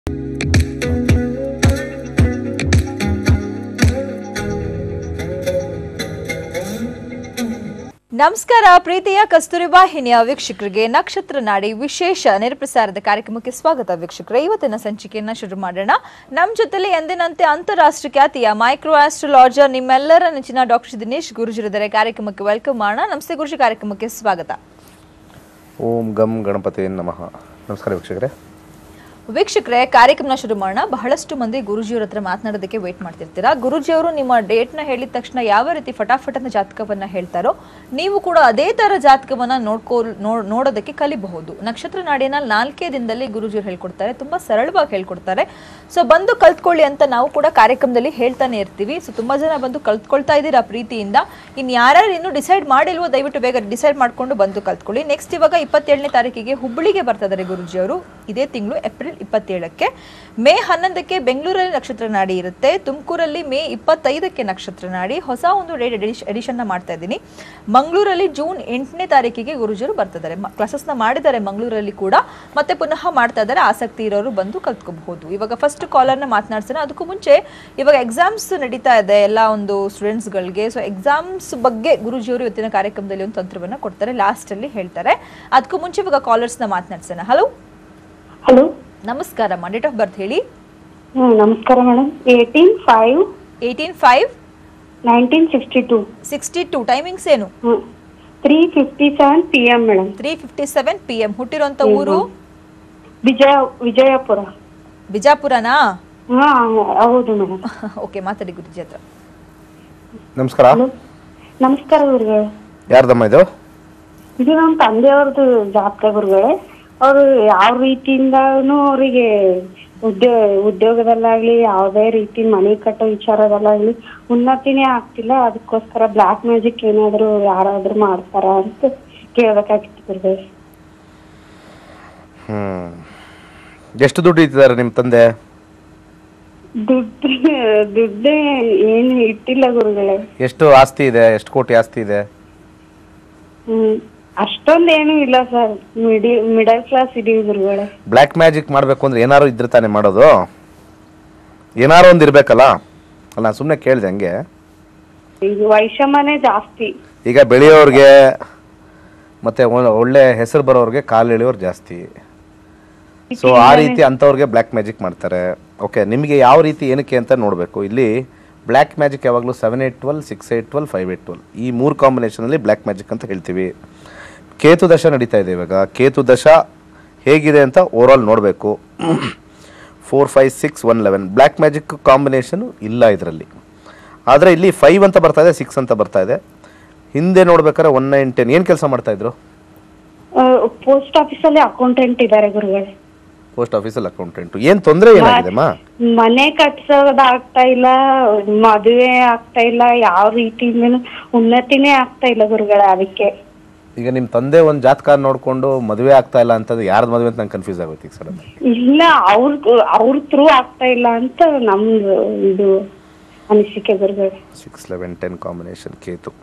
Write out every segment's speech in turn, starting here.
ನಮಸ್ಕಾರ ಪ್ರೀತಿಯ ಕಸ್ತೂರಿ ವಾಹಿನಿಯ ವೀಕ್ಷಕರಿಗೆ ನಕ್ಷತ್ರ ನಾಡಿ ವಿಶೇಷ ನೇರಪ್ರಸಾರದ ಕಾರ್ಯಕ್ರಮಕ್ಕೆ ಸ್ವಾಗತ ವೀಕ್ಷಕರೇ ಇವತ್ತಿನ ಸಂಚಿಕೆಯನ್ನ ಶುರು ಮಾಡೋಣ ನಮ್ಮ ಜೊತೆಲಿ ಎಂದಿನಂತೆ ಅಂತಾರಾಷ್ಟ್ರೀಯ ಖ್ಯಾತಿಯ ಮೈಕ್ರೋ ಆಸ್ಟ್ರೋಲಾಜರ್ ನಿಮ್ಮೆಲ್ಲರ ನೆಚ್ಚಿನ ಡಾಕ್ಟರ್ ದಿನೇಶ್ ಗುರುಜಿರಿದ್ದಾರೆ ಕಾರ್ಯಕ್ರಮಕ್ಕೆ ವೆಲ್ಕಮ್ ಮಾಡೋಣ ನಮಸ್ತೆ ಗುರುಜಿ ಕಾರ್ಯಕ್ರಮಕ್ಕೆ ಸ್ವಾಗತ ಓಂ ಗಂ ಗಣಪತಿ ನಮಃ ನಮಸ್ಕಾರ ವೀಕ್ಷಕರೇ ವೀಕ್ಷಕರೇ ಕಾರ್ಯಕ್ರಮ ಶುರು ಮಾಡೋಣ ಬಹಳಷ್ಟು ಮಂದಿ ಗುರುಜಿಯವ್ರ ಹತ್ರ ಮಾತನಾಡೋದಕ್ಕೆ ವೇಟ್ ಮಾಡ್ತಿರ್ತೀರಾ ಗುರುಜಿಯವರು ನಿಮ್ಮ ಡೇಟ್ನ ಹೇಳಿದ ತಕ್ಷಣ ಯಾವ ರೀತಿ ಫಟಾಫಟ್ ಅಂತ ಜಾತಕವನ್ನ ಹೇಳ್ತಾರೋ ನೀವು ಕೂಡ ಅದೇ ತರ ಜಾತಕವನ್ನ ನೋಡ್ಕೋ ನೋಡ್- ನೋಡೋದಕ್ಕೆ ಕಲಿಬಹುದು ನಕ್ಷತ್ರ ನಾಡಿನ ನಾಲ್ಕೇ ದಿನದಲ್ಲಿ ಗುರುಜಿಯವರು ಹೇಳ್ಕೊಡ್ತಾರೆ ತುಂಬಾ ಸರಳವಾಗಿ ಹೇಳ್ಕೊಡ್ತಾರೆ ಸೊ ಬಂದು ಕಲ್ತ್ಕೊಳ್ಳಿ ಅಂತ ನಾವು ಕೂಡ ಕಾರ್ಯಕ್ರಮದಲ್ಲಿ ಹೇಳ್ತಾನೆ ಇರ್ತೀವಿ ಸೊ ತುಂಬಾ ಜನ ಬಂದು ಕಲ್ತ್ಕೊಳ್ತಾ ಇದ್ದೀರಾ ಪ್ರೀತಿಯಿಂದ ಇನ್ನು ಯಾರ್ಯಾರು ಇನ್ನೂ ಡಿಸೈಡ್ ಮಾಡಿಲ್ವೋ ದಯವಿಟ್ಟು ಬೇಗ ಡಿಸೈಡ್ ಮಾಡ್ಕೊಂಡು ಬಂದು ಕಲ್ತ್ಕೊಳ್ಳಿ ನೆಕ್ಸ್ಟ್ ಇವಾಗ ಇಪ್ಪತ್ತೇಳನೇ ತಾರೀಕಿಗೆ ಹುಬ್ಬಳ್ಳಿಗೆ ಬರ್ತಾ ಇದ್ದಾರೆ ಗುರುಜಿಯವರು ಇದೇ ತಿಂಗಳು ಏಪ್ರಿಲ್ ಇಪ್ಪತ್ತೇಳಕ್ಕೆ ಮೇ ಹನ್ನೊಂದಕ್ಕೆ ಬೆಂಗಳೂರಲ್ಲಿ ನಕ್ಷತ್ರ ನಾಡಿ ಇರುತ್ತೆ ತುಮಕೂರಲ್ಲಿ ಮೇ ಇಪ್ಪತ್ತೈದಕ್ಕೆ ನಕ್ಷತ್ರ ನಾಡಿ ಹೊಸ ಒಂದು ಡೇಟ್ ಎಡಿಷನ್ ನ ಮಾಡ್ತಾ ಇದ್ದೀನಿ ಮಂಗಳೂರಲ್ಲಿ ಜೂನ್ ಎಂಟನೇ ತಾರೀಕಿಗೆ ಗುರುಜಿಯವರು ಬರ್ತಿದ್ದಾರೆ ಕ್ಲಾಸಸ್ನ ಮಾಡಿದ್ದಾರೆ ಮಂಗಳೂರಲ್ಲಿ ಕೂಡ ಮತ್ತೆ ಪುನಃ ಮಾಡ್ತಾ ಇದ್ದಾರೆ ಆಸಕ್ತಿ ಇರೋರು ಬಂದು ಕಲ್ತ್ಕೋಬಹುದು ಇವಾಗ ಫಸ್ಟ್ ಕಾಲರ್ನ ಮಾತನಾಡ್ಸೋಣ ಅದಕ್ಕೂ ಮುಂಚೆ ಇವಾಗ ಎಕ್ಸಾಮ್ಸ್ ನಡೀತಾ ಇದೆ ಎಲ್ಲ ಒಂದು ಸ್ಟೂಡೆಂಟ್ಸ್ಗಳಿಗೆ ಸೊ ಎಕ್ಸಾಮ್ಸ್ ಬಗ್ಗೆ ಗುರುಜಿಯವರು ಇವತ್ತಿನ ಕಾರ್ಯಕ್ರಮದಲ್ಲಿ ಒಂದು ತಂತ್ರವನ್ನ ಕೊಡ್ತಾರೆ ಲಾಸ್ಟ್ ಅಲ್ಲಿ ಹೇಳ್ತಾರೆ ಅದಕ್ಕೂ ಮುಂಚೆ ಇವಾಗ ಕಾಲರ್ಸ್ನ ಮಾತನಾಡ್ಸೋಣ ಹಲೋ ಹಲೋ ನಮಸ್ಕಾರ ಡೇಟ್ ಆಫ್ ಬರ್ತ್ ಹೇಳಿ ಹ್ಮ್ ನಮಸ್ಕಾರ madam eighteen five eighteen five nineteen sixty two sixty two timings ಏನು ಹ್ಮ್ three fifty seven P M madam three fifty seven P M ಹುಟ್ಟಿರೋಂಥ ಊರು ವಿಜಯ ವಿಜಯಪುರ ಬಿಜಾಪುರನಾ ಹಾ ಹೌದು ಮೇಡಮ್ ಓಕೆ ಮಾತಾಡಿ ಗುರುಜಿ ಹತ್ರ ನಮಸ್ಕಾರ ಹಲೋ ನಮಸ್ಕಾರ ಗುರುಗಳೇ ಯಾರ್ದಮ್ಮ ಇದು ಇದು ನಮ್ಮ ತಂದೆಯವ್ರದ್ದು ಜಾತಕ ಗುರುಗಳೇ ಅವರು ಯಾವ ರೀತಿಯಿಂದನೂ ಅವರಿಗೆ ಉದ್ಯೋಗ ಉದ್ಯೋಗದಲ್ಲಾಗ್ಲಿ ಯಾವುದೇ ರೀತಿ ಮನೆ ಕಟ್ಟೋ ವಿಚಾರದಲ್ಲಾಗ್ಲಿ ಉನ್ನತಿನೇ ಆಗ್ತಿಲ್ಲ ಅದಕ್ಕೋಸ್ಕರ ಬ್ಲ್ಯಾಕ್ ಮ್ಯಾಜಿಕ್ ಏನಾದ್ರು ಯಾರಾದ್ರೂ ಮಾಡ್ತಾರ ಅಂತ ಕೇಳ್ಬೇಕಾಗಿತ್ತು ಗುರುಗಳೇ ಹ್ಮ್ ಎಷ್ಟು ದುಡ್ಡು ಇಟ್ಟಿದ್ದಾರೆ ನಿಮ್ಮ ತಂದೆ ದುಡ್ಡು ದುಡ್ಡು ಏನು ಇಟ್ಟಿಲ್ಲ ಗುರುಗಳೇ ಎಷ್ಟು ಆಸ್ತಿ ಇದೆ ಎಷ್ಟು ಕೋಟಿ ಆಸ್ತಿ ಇದೆ ಹ್ಮ್ ಅಷ್ಟೊಂದೇನು ಇಲ್ಲ ಸರ್ ಮಿಡಿ ಮಿಡಲ್ ಕ್ಲಾಸ್ ಇದೀವಿ ಗುರುಗಳೇ ಬ್ಲ್ಯಾಕ್ ಮ್ಯಾಜಿಕ್ ಮಾಡಬೇಕು ಅಂದ್ರೆ ಏನಾರು ಇದ್ರೆ ತಾನೇ ಮಾಡೋದು ಏನಾರು ಒಂದು ಇರಬೇಕಲ್ಲ ಅಲ್ಲ ನಾನು ಸುಮ್ಮನೆ ಕೇಳಿದೆ ಹಂಗೆ ಈಗ ವೈಷಮ್ಯನೇ ಜಾಸ್ತಿ ಈಗ ಬೆಳೆಯೋರಿಗೆ ಮತ್ತೆ ಒ- ಒಳ್ಳೆ ಹೆಸರು ಬರೋರಿಗೆ ಕಾಲು ಎಳೆಯೋರು ಜಾಸ್ತಿ ಸೊ ಆ ರೀತಿ ಅಂಥವ್ರಿಗೆ ಬ್ಲ್ಯಾಕ್ ಮ್ಯಾಜಿಕ್ ಮಾಡ್ತಾರೆ ಓಕೆ ನಿಮಗೆ ಯಾವ ರೀತಿ ಏನಕ್ಕೆ ಅಂತ ನೋಡಬೇಕು ಇಲ್ಲಿ ಬ್ಲ್ಯಾಕ್ ಮ್ಯಾಜಿಕ್ ಯಾವಾಗಲೂ seven eight twelve six eight twelve five eight twelve ಈ ಮೂರು ಕಾಂಬಿನೇಷನಲ್ಲಿ ಬ್ಲ್ಯಾಕ್ ಮ್ಯಾಜಿಕ್ ಅಂತ ಹೇಳ್ತೀವಿ ಕೇತು ದಶ ನಡೀತಾ ಇದೆ ಇವಾಗ ಕೇತು ದಶ ಹೇಗಿದೆ ಅಂತ ಓವರಾಲ್ ನೋಡಬೇಕು four five six one eleven black magic combination ಇಲ್ಲ ಇದರಲ್ಲಿ ಆದರೆ ಇಲ್ಲಿ ಫೈವ್ ಅಂತ ಬರ್ತಾ ಇದೆ ಸಿಕ್ಸ್ ಅಂತ ಬರ್ತಾ ಇದೆ ಹಿಂದೆ ನೋಡ್ಬೇಕಾದ್ರೆ ಒನ್ ನೈನ್ ಟೆನ್ ಏನು ಕೆಲಸ ಮಾಡ್ತಾ ಇದ್ರು ಪೋಸ್ಟ್ ಆಫೀಸಲ್ಲಿ ಅಕೌಂಟೆಂಟ್ ಇದ್ದಾರೆ ಗುರುಗಳೇ ಪೋಸ್ಟ್ ಆಫೀಸಲ್ಲಿ ಅಕೌಂಟೆಂಟು ಏನು ತೊಂದರೆ ಏನಾಗಿದೆಮ್ಮ ಮನೆ ಕಟ್ಸೋದಾಗ್ತಾ ಇಲ್ಲ ಮದುವೆ ಆಗ್ತಾ ಇಲ್ಲ ಯಾವ ರೀತಿಯಿಂದನು ಉನ್ನತಿನೇ ಆಗ್ತಾ ಇಲ್ಲ ಗುರುಗಳೇ ಅದಕ್ಕೆ ಈಗ ನಿಮ್ಮ ತಂದೆ ಒಂದು ಜಾತಕ ನೋಡಿಕೊಂಡು ಮದುವೆ ಆಗ್ತಾ ಇಲ್ಲ ಅಂತಂದ್ರೆ ಯಾರ್ದು ಮದುವೆ ಅಂತ ನಂಗೆ ಕನ್ಫ್ಯೂಸ್ ಆಗುತ್ತೆ ಈಗ ಸಡನ್ ಇಲ್ಲ ಅವ್ರ ಅವ್ರ ಥ್ರೂ ಆಗ್ತಾ ಇಲ್ಲ ಅಂತ ನಮ್ದು ಇದು ಅನಿಸಿಕೆ ಗುರುಗಳೇ six eleven ten combination Ketu